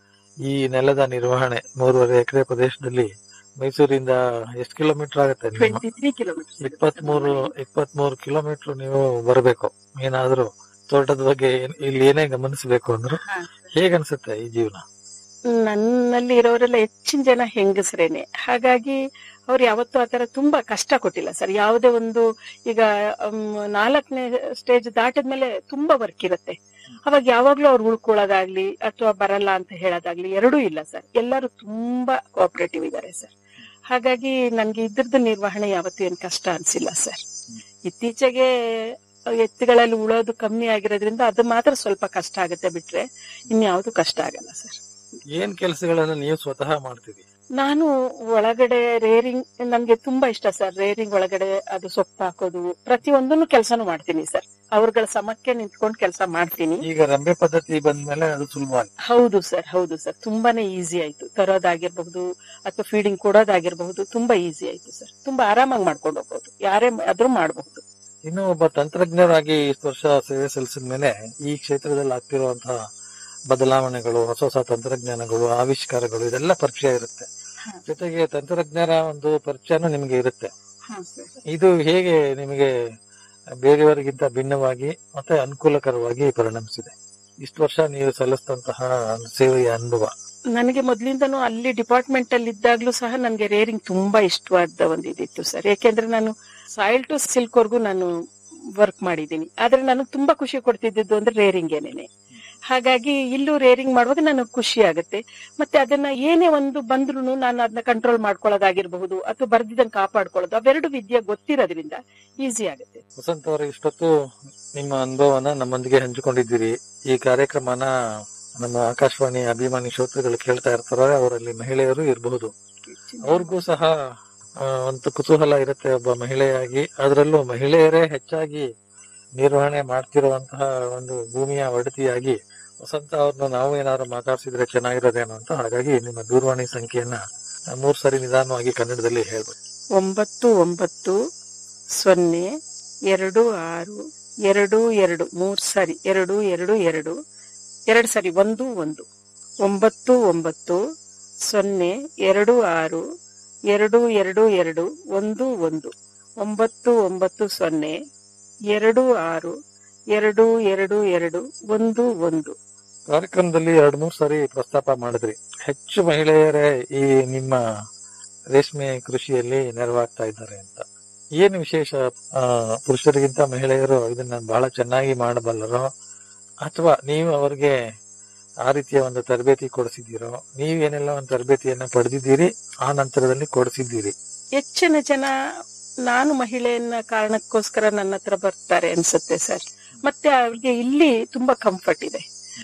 ಈ ನೆಲದ ನಿರ್ವಹಣೆ ಮೂರುವರೆ ಎಕರೆ ಪ್ರದೇಶದಲ್ಲಿ ಮೈಸೂರಿಂದ ಎಷ್ಟು ಕಿಲೋಮೀಟರ್ ಆಗುತ್ತೆ ನಿಮ್ಮ ಟ್ವೆಂಟಿ ತ್ರೀ ಕಿಲೋಮೀಟರ್ ಇಪ್ಪತ್ಮೂರು ಇಪ್ಪತ್ಮೂರು ಕಿಲೋಮೀಟರ್ ನೀವು ಬರಬೇಕು ಏನಾದ್ರೂ ತೋಟದ ಬಗ್ಗೆ ಏನ್- ಇಲ್ಲಿ ಏನೇ ಗಮನಿಸಬೇಕು ಅಂದ್ರು ಹೇಗನ್ಸುತ್ತೆ ಈ ಜೀವನ ನನ್ನಲ್ಲಿ ಇರೋರೆಲ್ಲ ಹೆಚ್ಚಿನ ಜನ ಹೆಂಗಸರೇನೆ ಹಾಗಾಗಿ ಅವ್ರು ಯಾವತ್ತೂ ಆತರ ತುಂಬಾ ಕಷ್ಟ ಕೊಟ್ಟಿಲ್ಲ ಸರ್ ಯಾವುದೇ ಒಂದು ಈಗ ನಾಲ್ಕನೇ ಸ್ಟೇಜ್ ದಾಟಿದ್ಮೇಲೆ ತುಂಬಾ ವರ್ಕ್ ಇರುತ್ತೆ ಅವಾಗ ಯಾವಾಗ್ಲೂ ಅವ್ರು ಉಳ್ಕೊಳ್ಳೋದಾಗ್ಲಿ ಅಥವಾ ಬರಲ್ಲ ಅಂತ ಹೇಳೋದಾಗ್ಲಿ ಎರಡೂ ಇಲ್ಲ ಸರ್ ಎಲ್ಲರೂ ತುಂಬಾ ಕೋಆಪರೇಟಿವ್ ಇದ್ದಾರೆ ಸರ್ ಹಾಗಾಗಿ ನನ್ಗೆ ಇದ್ರದ್ದು ನಿರ್ವಹಣೆ ಯಾವತ್ತೂ ಏನ್ ಕಷ್ಟ ಅನ್ಸಿಲ್ಲ ಸರ್ ಇತ್ತೀಚೆಗೆ ಎತ್ತುಗಳಲ್ಲಿ ಉಳೋದು ಕಮ್ಮಿ ಆಗಿರೋದ್ರಿಂದ ಅದು ಮಾತ್ರ ಸ್ವಲ್ಪ ಕಷ್ಟ ಆಗುತ್ತೆ ಬಿಟ್ರೆ ಇನ್ಯಾವುದು ಕಷ್ಟ ಆಗಲ್ಲ ಸರ್ ಏನ್ ಕೆಲಸಗಳನ್ನ ನೀವು ಸ್ವತಃ ಮಾಡ್ತೀರಿ ನಾನು ಒಳಗಡೆ ರೇರಿಂಗ್ ನನ್ಗೆ ತುಂಬಾ ಇಷ್ಟ ಸರ್ ರೇರಿಂಗ್ ಒಳಗಡೆ ಅದು ಸೊಪ್ಪು ಹಾಕೋದು ಪ್ರತಿಯೊಂದನ್ನು ಕೆಲಸನೂ ಮಾಡ್ತೀನಿ ಸರ್ ಅವ್ರಗಳ ಸಮಕ್ಕೆ ನಿಂತ್ಕೊಂಡು ಕೆಲಸ ಮಾಡ್ತೀನಿ ಈಗ ರಂಬೆ ಪದ್ಧತಿ ಬಂದ್ಮೇಲೆ ಅದು ಸುಲಭ ಹೌದು ಸರ್ ಹೌದು ಸರ್ ತುಂಬಾನೇ ಈಸಿ ಆಯ್ತು ತರೋದಾಗಿರ್ಬಹುದು ಅಥವಾ ಫೀಡಿಂಗ್ ಕೊಡೋದಾಗಿರ್ಬಹುದು ತುಂಬಾ ಈಸಿ ಆಯ್ತು ಸರ್ ತುಂಬಾ ಆರಾಮಾಗಿ ಮಾಡ್ಕೊಂಡು ಹೋಗ್ಬೋದು ಯಾರೇ ಆದ್ರೂ ಮಾಡಬಹುದು ಇನ್ನು ಒಬ್ಬ ತಂತ್ರಜ್ಞರಾಗಿ ಇಷ್ಟು ವರ್ಷ ಸೇವೆ ಸಲ್ಲಿಸಿದ ಮೇಲೆ ಈ ಕ್ಷೇತ್ರದಲ್ಲಿ ಆಗ್ತಿರುವಂತಹ ಬದಲಾವಣೆಗಳು ಹೊಸ ಹೊಸ ತಂತ್ರಜ್ಞಾನಗಳು ಆವಿಷ್ಕಾರಗಳು ಇದೆಲ್ಲ ಪರಿಚಯ ಇರುತ್ತೆ ಹಾ. ಜೊತೆಗೆ ತಂತ್ರಜ್ಞರ ಒಂದು ಪರಿಚಯನೂ ನಿಮಗೆ ಇರುತ್ತೆ ಇದು ಹೇಗೆ ನಿಮಗೆ ಬೇರೆಯವರಿಗಿಂತ ಭಿನ್ನವಾಗಿ ಮತ್ತೆ ಅನುಕೂಲಕರವಾಗಿ ಪರಿಣಮಿಸಿದೆ ಇಷ್ಟು ವರ್ಷ ನೀವು ಸಲ್ಲಿಸಿದಂತಹ ಸೇವೆಯ ಅನುಭವ ನನಗೆ ಮೊದ್ಲಿಂದನೂ ಅಲ್ಲಿ ಡಿಪಾರ್ಟ್ಮೆಂಟ್ ಅಲ್ಲಿ ಇದ್ದಾಗ್ಲೂ ಸಹ ನನಗೆ ರೇರಿಂಗ್ ತುಂಬಾ ಇಷ್ಟವಾದ ಒಂದು ಇದಿತ್ತು ಸರ್ ಯಾಕೆಂದ್ರೆ ನಾನು ಸಾಯಿಲ್ ಟು ಸಿಲ್ಕ್ ವರ್ಗೂ ನಾನು ವರ್ಕ್ ಮಾಡಿದ್ದೀನಿ ಆದ್ರೆ ನನಗೆ ತುಂಬಾ ಖುಷಿ ಕೊಡ್ತಿದ್ದು ಅಂದ್ರೆ ರೇರಿಂಗ್ ಏನೇನೆ ಹಾಗಾಗಿ ಇಲ್ಲೂ ರೇರಿಂಗ್ ಮಾಡುವಾಗ ನನಗೆ ಖುಷಿ ಆಗುತ್ತೆ ಮತ್ತೆ ಅದನ್ನ ಏನೇ ಒಂದು ಬಂದ್ರು ನಾನು ಅದನ್ನ ಕಂಟ್ರೋಲ್ ಮಾಡ್ಕೊಳ್ಳೋದಾಗಿರ್ಬಹುದು ಅಥವಾ ಬರ್ದಿದ್ದಂಗೆ ಕಾಪಾಡ್ಕೊಳ್ಳೋದು ಅವೆರಡು ವಿದ್ಯೆ ಗೊತ್ತಿರೋದ್ರಿಂದ ಈಸಿ ಆಗುತ್ತೆ ವಸಂತ್ ಅವರು ಇಷ್ಟೊತ್ತು ನಿಮ್ಮ ಅನುಭವನ ನಮ್ಮೊಂದಿಗೆ ಹಂಚಿಕೊಂಡಿದ್ದೀರಿ ಈ ಕಾರ್ಯಕ್ರಮನ ನಮ್ಮ ಆಕಾಶವಾಣಿ ಅಭಿಮಾನಿ ಶ್ರೋತೃಗಳು ಕೇಳ್ತಾ ಇರ್ತಾರೆ ಅವರಲ್ಲಿ ಮಹಿಳೆಯರು ಇರಬಹುದು ಅವ್ರಿಗೂ ಸಹ ಆ, ಒಂದು ಕುತೂಹಲ ಇರುತ್ತೆ ಒಬ್ಬ ಮಹಿಳೆಯಾಗಿ ಅದರಲ್ಲೂ ಮಹಿಳೆಯರೇ ಹೆಚ್ಚಾಗಿ ನಿರ್ವಹಣೆ ಮಾಡ್ತಿರುವಂತಹ ಒಂದು ಭೂಮಿಯ ಒಡತಿಯಾಗಿ ವಸಂತ ಅವ್ರನ್ನ ನಾವು ಏನಾದ್ರು ಮಾತಾಡ್ಸಿದ್ರೆ ಚೆನ್ನಾಗಿರೋದೇನೋ ಅಂತ ಹಾಗಾಗಿ ನಿಮ್ಮ ದೂರವಾಣಿ ಸಂಖ್ಯೆಯನ್ನ ಆ, ಮೂರ್ ಸರಿ ನಿಧಾನವಾಗಿ ಕನ್ನಡದಲ್ಲಿ ಹೇಳ್ಬೇಕು ಒಂಬತ್ತು ಒಂಬತ್ತು ಸೊನ್ನೆ ಎರಡು ಆರು ಎರಡು ಎರಡು ಮೂರ್ ಸರಿ ಎರಡು ಎರಡು ಎರಡು ಎರಡು ಸರಿ ಒಂದು ಒಂದು ಒಂಬತ್ತು ಒಂಬತ್ತು ಸೊನ್ನೆ ಎರಡು ಆರು ಎರಡು ಎರಡು ಎರಡು ಒಂದು ಒಂದು ಒಂಬತ್ತು ಒಂಬತ್ತು ಸೊನ್ನೆ ಎರಡು ಆರು ಎರಡು ಎರಡು ಎರಡು ಒಂದು ಒಂದು ಕಾರ್ಯಕ್ರಮದಲ್ಲಿ ಎರಡ್ ಮೂರ್ ಸಾರಿ ಪ್ರಸ್ತಾಪ ಮಾಡಿದ್ರಿ ಹೆಚ್ಚು ಮಹಿಳೆಯರೇ ಈ ನಿಮ್ಮ ರೇಷ್ಮೆ ಕೃಷಿಯಲ್ಲಿ ನೆರವಾಗ್ತಾ ಇದ್ದಾರೆ ಅಂತ ಏನು ವಿಶೇಷ ಆ, ಪುರುಷರಿಗಿಂತ ಮಹಿಳೆಯರು ಇದನ್ನ ಬಹಳ ಚೆನ್ನಾಗಿ ಮಾಡಬಲ್ಲರೋ ಅಥವಾ ನೀವು ಅವರಿಗೆ ಆ ರೀತಿಯ ಒಂದು ತರಬೇತಿ ಕೊಡಿಸಿದ್ದೀರೋ ನೀವೇನೆಲ್ಲ ಒಂದು ತರಬೇತಿಯನ್ನ ಪಡೆದಿದ್ದೀರಿ ಆ ನಂತರದಲ್ಲಿ ಕೊಡಿಸಿದ್ದೀರಿ ಹೆಚ್ಚಿನ ಜನ ನಾನು ಮಹಿಳೆಯನ್ನ ಕಾರಣಕ್ಕೋಸ್ಕರ ನನ್ನ ಹತ್ರ ಬರ್ತಾರೆ ಅನ್ಸುತ್ತೆ ಸರ್ ಮತ್ತೆ ಅವ್ರಿಗೆ ಇಲ್ಲಿ ತುಂಬಾ ಕಂಫರ್ಟ್ ಇದೆ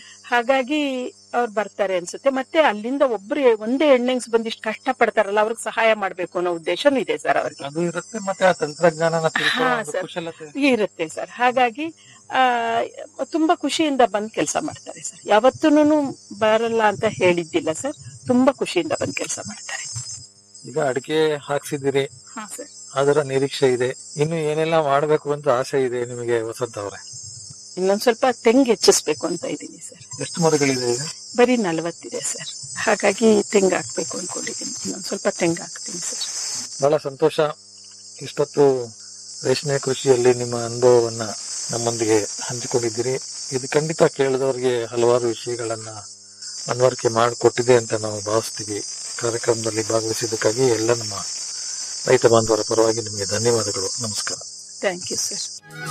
ಹಾಗಾಗಿ ಅವ್ರು ಬರ್ತಾರೆ ಅನ್ಸುತ್ತೆ ಮತ್ತೆ ಅಲ್ಲಿಂದ ಒಬ್ರು ಒಂದೇ ಹೆಣ್ಣೆಂಗ್ಸ್ ಬಂದಿಷ್ಟು ಕಷ್ಟ ಪಡ್ತಾರಲ್ಲ ಅವ್ರಿಗೆ ಸಹಾಯ ಮಾಡ್ಬೇಕು ಅನ್ನೋ ಉದ್ದೇಶನೂ ಇದೆ ಸರ್ ಅವ್ರಿಗೆ ಅದು ಇರುತ್ತೆ ಮತ್ತೆ ಆ ತಂತ್ರಜ್ಞಾನನ ತಿಳ್ಕೊಳ್ಳೋ ಹಾ, ಒಂದು ಸರ್. ಕುಶಲತೆ ಇರುತ್ತೆ ಸರ್ ಹಾಗಾಗಿ ಆ ತುಂಬಾ ಖುಷಿಯಿಂದ ಬಂದ್ ಕೆಲಸ ಮಾಡ್ತಾರೆ ಸರ್ ಯಾವತ್ತೂನು ಬರಲ್ಲ ಅಂತ ಹೇಳಿದ್ದಿಲ್ಲ ಸರ್ ತುಂಬಾ ಖುಷಿಯಿಂದ ಬಂದ್ ಕೆಲಸ ಮಾಡ್ತಾರೆ ಈಗ ಅಡಿಕೆ ಹಾಕ್ಸಿದ್ದೀರಿ ಹಾ ಸರ್ ಅದರ ನಿರೀಕ್ಷೆ ಇದೆ ಇನ್ನು ಏನೆಲ್ಲ ಮಾಡಬೇಕು ಅಂತ ಆಸೆ ಇದೆ ನಿಮಗೆ ವಸಂತ ಅವರೇ ಇನ್ನೊಂದ್ ಸ್ವಲ್ಪ ತೆಂಗು ಹೆಚ್ಚಿಸ್ಬೇಕು ಅಂತ ಇದ್ದೀನಿ ಸರ್ ಎಷ್ಟು ಮರಗಳಿದೆ ಈಗ ಬರೀ ನಲವತ್ತಿದೆ ಸರ್ ಹಾಗಾಗಿ ತೆಂಗು ಹಾಕ್ಬೇಕು ಅನ್ಕೊಂಡಿದ್ದೀನಿ ಇನ್ನೊಂದ್ ಸ್ವಲ್ಪ ತೆಂಗು ಹಾಕ್ತೀನಿ ಸರ್ ಬಹಳ ಸಂತೋಷ ಇಷ್ಟೊತ್ತು ರೇಷ್ಮೆ ಕೃಷಿಯಲ್ಲಿ ನಿಮ್ಮ ಅನುಭವವನ್ನ ನಮ್ಮೊಂದಿಗೆ ಹಂಚಿಕೊಂಡಿದ್ದೀರಿ ಇದು ಖಂಡಿತ ಕೇಳಿದವರಿಗೆ ಹಲವಾರು ವಿಷಯಗಳನ್ನ ಮನವರಿಕೆ ಮಾಡಿಕೊಟ್ಟಿದೆ ಅಂತ ನಾವು ಭಾವಿಸ್ತೀವಿ ಕಾರ್ಯಕ್ರಮದಲ್ಲಿ ಭಾಗವಹಿಸಿದ್ದಕ್ಕಾಗಿ ಎಲ್ಲ ನಮ್ಮ ರೈತ ಬಾಂಧವರ ಪರವಾಗಿ ನಿಮಗೆ ಧನ್ಯವಾದಗಳು ನಮಸ್ಕಾರ ಥ್ಯಾಂಕ್ ಯು ಸರ್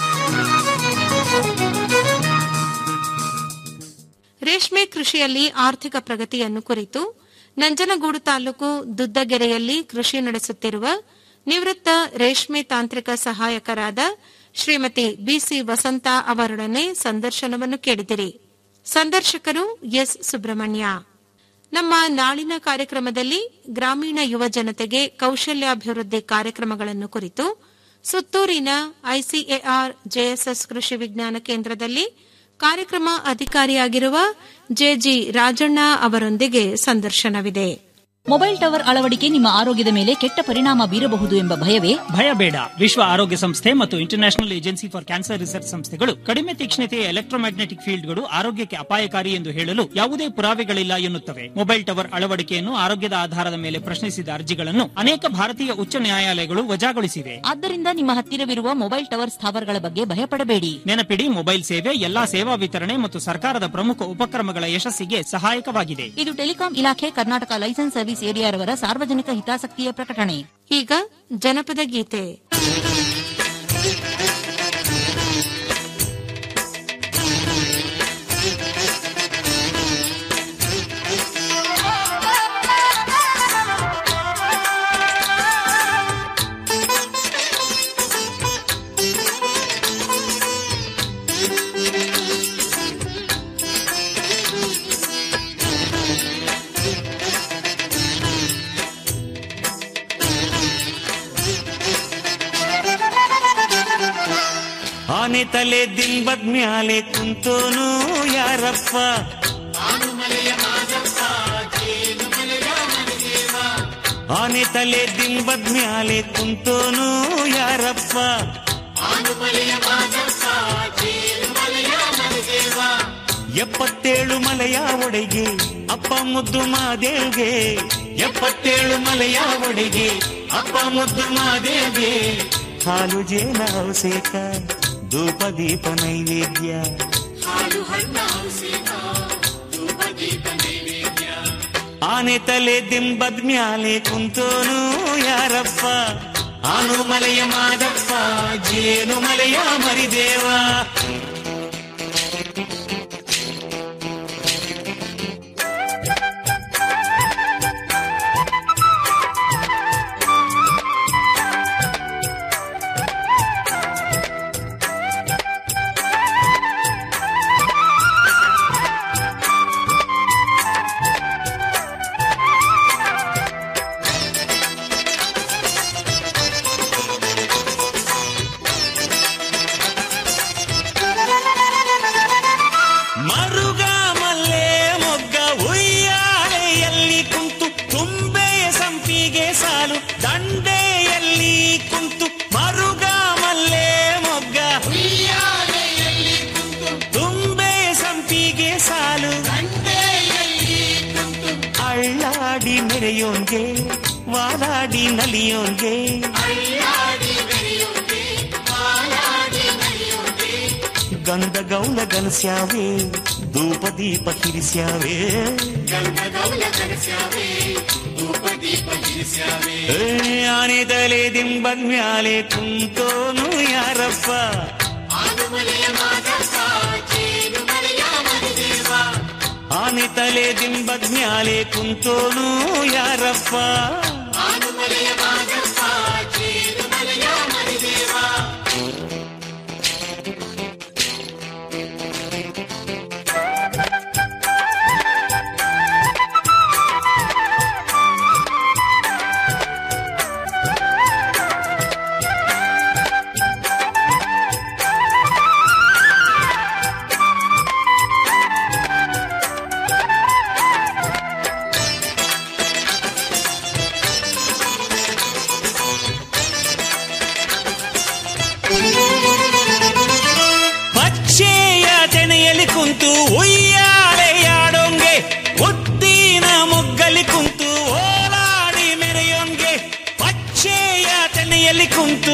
ರೇಷ್ಮೆ ಕೃಷಿಯಲ್ಲಿ ಆರ್ಥಿಕ ಪ್ರಗತಿಯನ್ನು ಕುರಿತು ನಂಜನಗೂಡು ತಾಲೂಕು ದುದ್ದಗೆರೆಯಲ್ಲಿ ಕೃಷಿ ನಡೆಸುತ್ತಿರುವ ನಿವೃತ್ತ ರೇಷ್ಮೆ ತಾಂತ್ರಿಕ ಸಹಾಯಕರಾದ ಶ್ರೀಮತಿ ಬಿಸಿ ವಸಂತ ಅವರೊಡನೆ ಸಂದರ್ಶನವನ್ನು ಕೇಳಿದಿರಿ ಸಂದರ್ಶಕರು ಎಸ್ ಸುಬ್ರಹ್ಮಣ್ಯ ನಮ್ಮ ನಾಳಿನ ಕಾರ್ಯಕ್ರಮದಲ್ಲಿ ಗ್ರಾಮೀಣ ಯುವ ಜನತೆಗೆ ಕೌಶಲ್ಯಾಭಿವೃದ್ಧಿ ಕಾರ್ಯಕ್ರಮಗಳನ್ನು ಕುರಿತು ಸುತ್ತೂರಿನ ಐಸಿಎಆರ್ ಜೆಎಸ್ಎಸ್ ಕೃಷಿ ವಿಜ್ಞಾನ ಕೇಂದ್ರದಲ್ಲಿ ಕಾರ್ಯಕ್ರಮ ಅಧಿಕಾರಿಯಾಗಿರುವ ಜೆಜಿ ರಾಜಣ್ಣ ಅವರೊಂದಿಗೆ ಸಂದರ್ಶನವಿದೆ ಮೊಬೈಲ್ ಟವರ್ ಅಳವಡಿಕೆ ನಿಮ್ಮ ಆರೋಗ್ಯದ ಮೇಲೆ ಕೆಟ್ಟ ಪರಿಣಾಮ ಬೀರಬಹುದು ಎಂಬ ಭಯವೇ ಭಯ ಬೇಡ ವಿಶ್ವ ಆರೋಗ್ಯ ಸಂಸ್ಥೆ ಮತ್ತು international agency for cancer research ಸಂಸ್ಥೆಗಳು ಕಡಿಮೆ ತೀಕ್ಷ್ಣತೆಯ ಎಲೆಕ್ಟ್ರೋಮ್ಯಾಗ್ನೆಟಿಕ್ ಫೀಲ್ಡ್ಗಳು ಆರೋಗ್ಯಕ್ಕೆ ಅಪಾಯಕಾರಿ ಎಂದು ಹೇಳಲು ಯಾವುದೇ ಪುರಾವೆಗಳಿಲ್ಲ ಎನ್ನುತ್ತವೆ ಮೊಬೈಲ್ ಟವರ್ ಅಳವಡಿಕೆಯನ್ನು ಆರೋಗ್ಯದ ಆಧಾರದ ಮೇಲೆ ಪ್ರಶ್ನಿಸಿದ ಅರ್ಜಿಗಳನ್ನು ಅನೇಕ ಭಾರತೀಯ ಉಚ್ಚ ನ್ಯಾಯಾಲಯಗಳು ವಜಾಗೊಳಿಸಿವೆ ಆದ್ದರಿಂದ ನಿಮ್ಮ ಹತ್ತಿರವಿರುವ ಮೊಬೈಲ್ ಟವರ್ ಸ್ಥಾವರಗಳ ಬಗ್ಗೆ ಭಯಪಡಬೇಡಿ ನೆನಪಿಡಿ ಮೊಬೈಲ್ ಸೇವೆ ಎಲ್ಲಾ ಸೇವಾ ವಿತರಣೆ ಮತ್ತು ಸರ್ಕಾರದ ಪ್ರಮುಖ ಉಪಕ್ರಮಗಳ ಯಶಸ್ಸಿಗೆ ಸಹಾಯಕವಾಗಿದೆ ಇದು ಟೆಲಿಕಾಂ ಇಲಾಖೆ ಕರ್ನಾಟಕ ಲೈಸೆನ್ಸ್ ಸರ್ವಿಸ್ ಏರಿಯಾರವರ ಸಾರ್ವಜನಿಕ ಹಿತಾಸಕ್ತಿಯ ಪ್ರಕಟಣೆ ಈಗ ಜನಪದ ಗೀತೆ ಆನೆ ತಲೆ ದಿಂಬದ್ ಮ್ಯಾಲೆ ಕುಂತೋನು ಯಾರಪ್ಪ ಆನೆ ತಲೆ ದಿಂಬದ್ ಮ್ಯಾಲೆ ಕುಂತೋನು ಯಾರಪ್ಪ ಎಪ್ಪತ್ತೇಳು ಮಲೆಯ ಒಡೆಗೆ ಅಪ್ಪ ಮುದ್ದು ಮಾದೇವ್ಗೆ ಎಪ್ಪತ್ತೇಳು ಮಲೆಯ ಒಡೆಗೆ ಅಪ್ಪ ಮುದ್ದು ಮಾದೇವ್ಗೆ ಹಾಲು ಜೇನ ಔಸೇಕ ಧೂಪ ದೀಪ ನೈವೇದ್ಯ ಆನೆ ತಲೆ ದಿಂಬದ್ ಮ್ಯಾಲೆ ಕುಂತೋನು ಯಾರಪ್ಪ ಆನು ಮಲೆಯ ಮಾದಪ್ಪ ಜೇನು ಮಲೆಯ ಮರಿದೇವ ಬೆರೆಯೋನ್ಗೆ ವಾಲಾಡಿ ನಲಿಯೋನ್ಗೆ ಗಂಧ ಗೌಲ ಗನಸ್ಯಾವೆ ಧೂಪ ದೀಪ ಕಿರಿಸ್ಯಾವೆ ಏ, ಆನೆದಲೆ ದಿಂಬದ್ ಮ್ಯಾಲೆ ಕುಂತೋನು ಯಾರಪ್ಪ ಆನೆ ತಲೆ ದಿಂಬದ್ ಮ್ಯಾಲೆ ಕುಂತೋನು ಯಾರಪ್ಪ ಪಚ್ಚೆಯ ತೆನೆಯಲ್ಲಿ ಕುಂತು ಉಯ್ಯಾಲೆಯಾಡೋಂಗೆ ಉದ್ದಿನ ಮೊಗ್ಗಲಿ ಕುಂತು ಓಲಾಡಿ ಮೆರೆಯೋಂಗೆ ಪಚ್ಚೆಯ ತೆನೆಯಲ್ಲಿ ಕುಂತು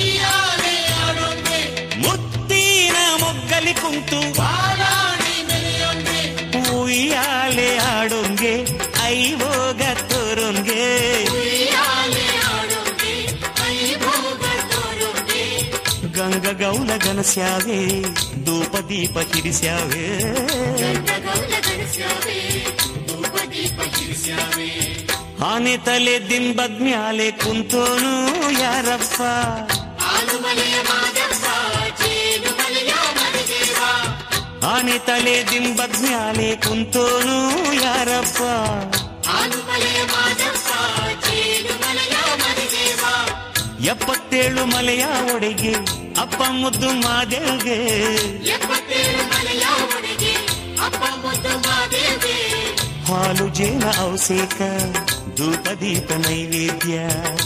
ಮುತ್ತಿನ ಮೊಗ್ಗಲಿ ಕುಂತು ಉಯ್ಯಾಲೆ ಆಡೋಂಗೆ ಐವೋಗ ತೋರೋಂಗೆ ಗಂಗ ಗೌಲ ಗನಸ್ಯಾವೆ ಧೂಪ ದೀಪ ಕಿರಿಸ್ಯಾವೆ ಆನೆ ತಲೆ ದಿಂಬದ್ ಮ್ಯಾಲೆ ಕುಂತೋನು ಯಾರಪ್ಪ ಆನೆ ತಲೆ ದಿಂಬದ್ ಮ್ಯಾಲೆ ಕುಂತೋನು ಯಾರಪ್ಪ ಎಪ್ಪತ್ತೇಳು ಮಲೆಯ ಒಡೆಗೆ ಅಪ್ಪ ಮುದ್ದು ಮಾದೇವ್ಗೆ ಹಾಲು ಜೇನ ಔಸೇಕ ಧೂಪ ದೀಪ ನೈವೇದ್ಯ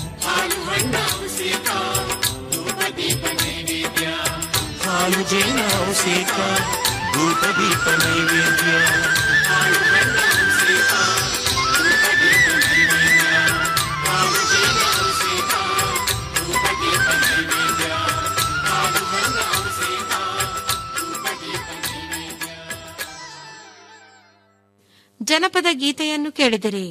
ಹಾಲು ಜೇನ ಔಸೇಕ ಧೂಪ ದೀಪ ನೈವೇದ್ಯ ಜನಪದ ಗೀತೆಯನ್ನು ಕೇಳಿದಿರಿ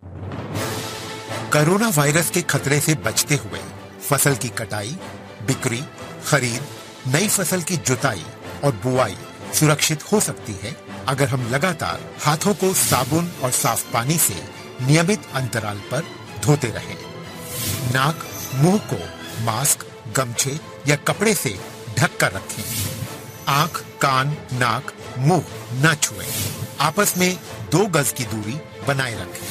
कोरोना वायरस के खतरे से बचते हुए फसल की कटाई बिक्री खरीद नई फसल की जुताई और बुआई सुरक्षित हो सकती है अगर हम लगातार हाथों को साबुन और साफ पानी से नियमित अंतराल पर धोते रहें। नाक मुंह को मास्क गमछे या कपड़े से ढक कर रखें आंख कान नाक मुंह न छुएं। आपस में दो गज की दूरी बनाए रखें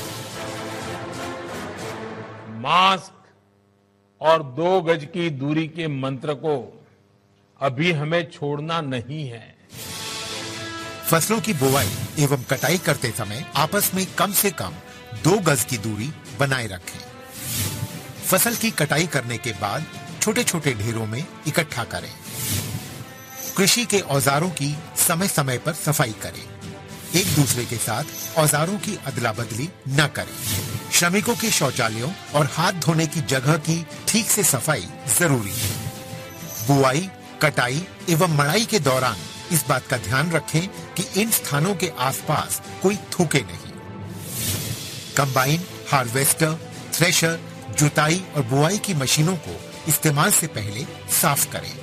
मास्क और दो गज की दूरी के मंत्र को अभी हमें छोड़ना नहीं है फसलों की बुवाई एवं कटाई करते समय आपस में कम से कम दो गज की दूरी बनाए रखें फसल की कटाई करने के बाद छोटे छोटे ढेरों में इकट्ठा करें कृषि के औजारों की समय समय पर सफाई करें एक दूसरे के साथ औजारों की अदला बदली न करें श्रमिकों के शौचालयों और हाथ धोने की जगह की ठीक से सफाई जरूरी है बुआई कटाई एवं मड़ाई के दौरान इस बात का ध्यान रखें कि इन स्थानों के आसपास कोई थूके नहीं कंबाइन हार्वेस्टर थ्रेशर जुताई और बुआई की मशीनों को इस्तेमाल से पहले साफ करें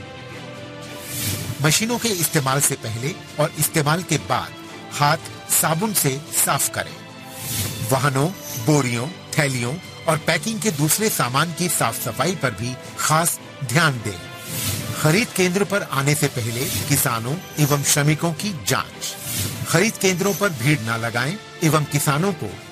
मशीनों के इस्तेमाल से पहले और इस्तेमाल के बाद हाथ साबुन से साफ करें वाहनों बोरियों थैलियों और पैकिंग के दूसरे सामान की साफ सफाई पर भी खास ध्यान दें खरीद केंद्र पर आने से पहले किसानों एवं श्रमिकों की जांच खरीद केंद्रों पर भीड़ न लगाएं एवं किसानों को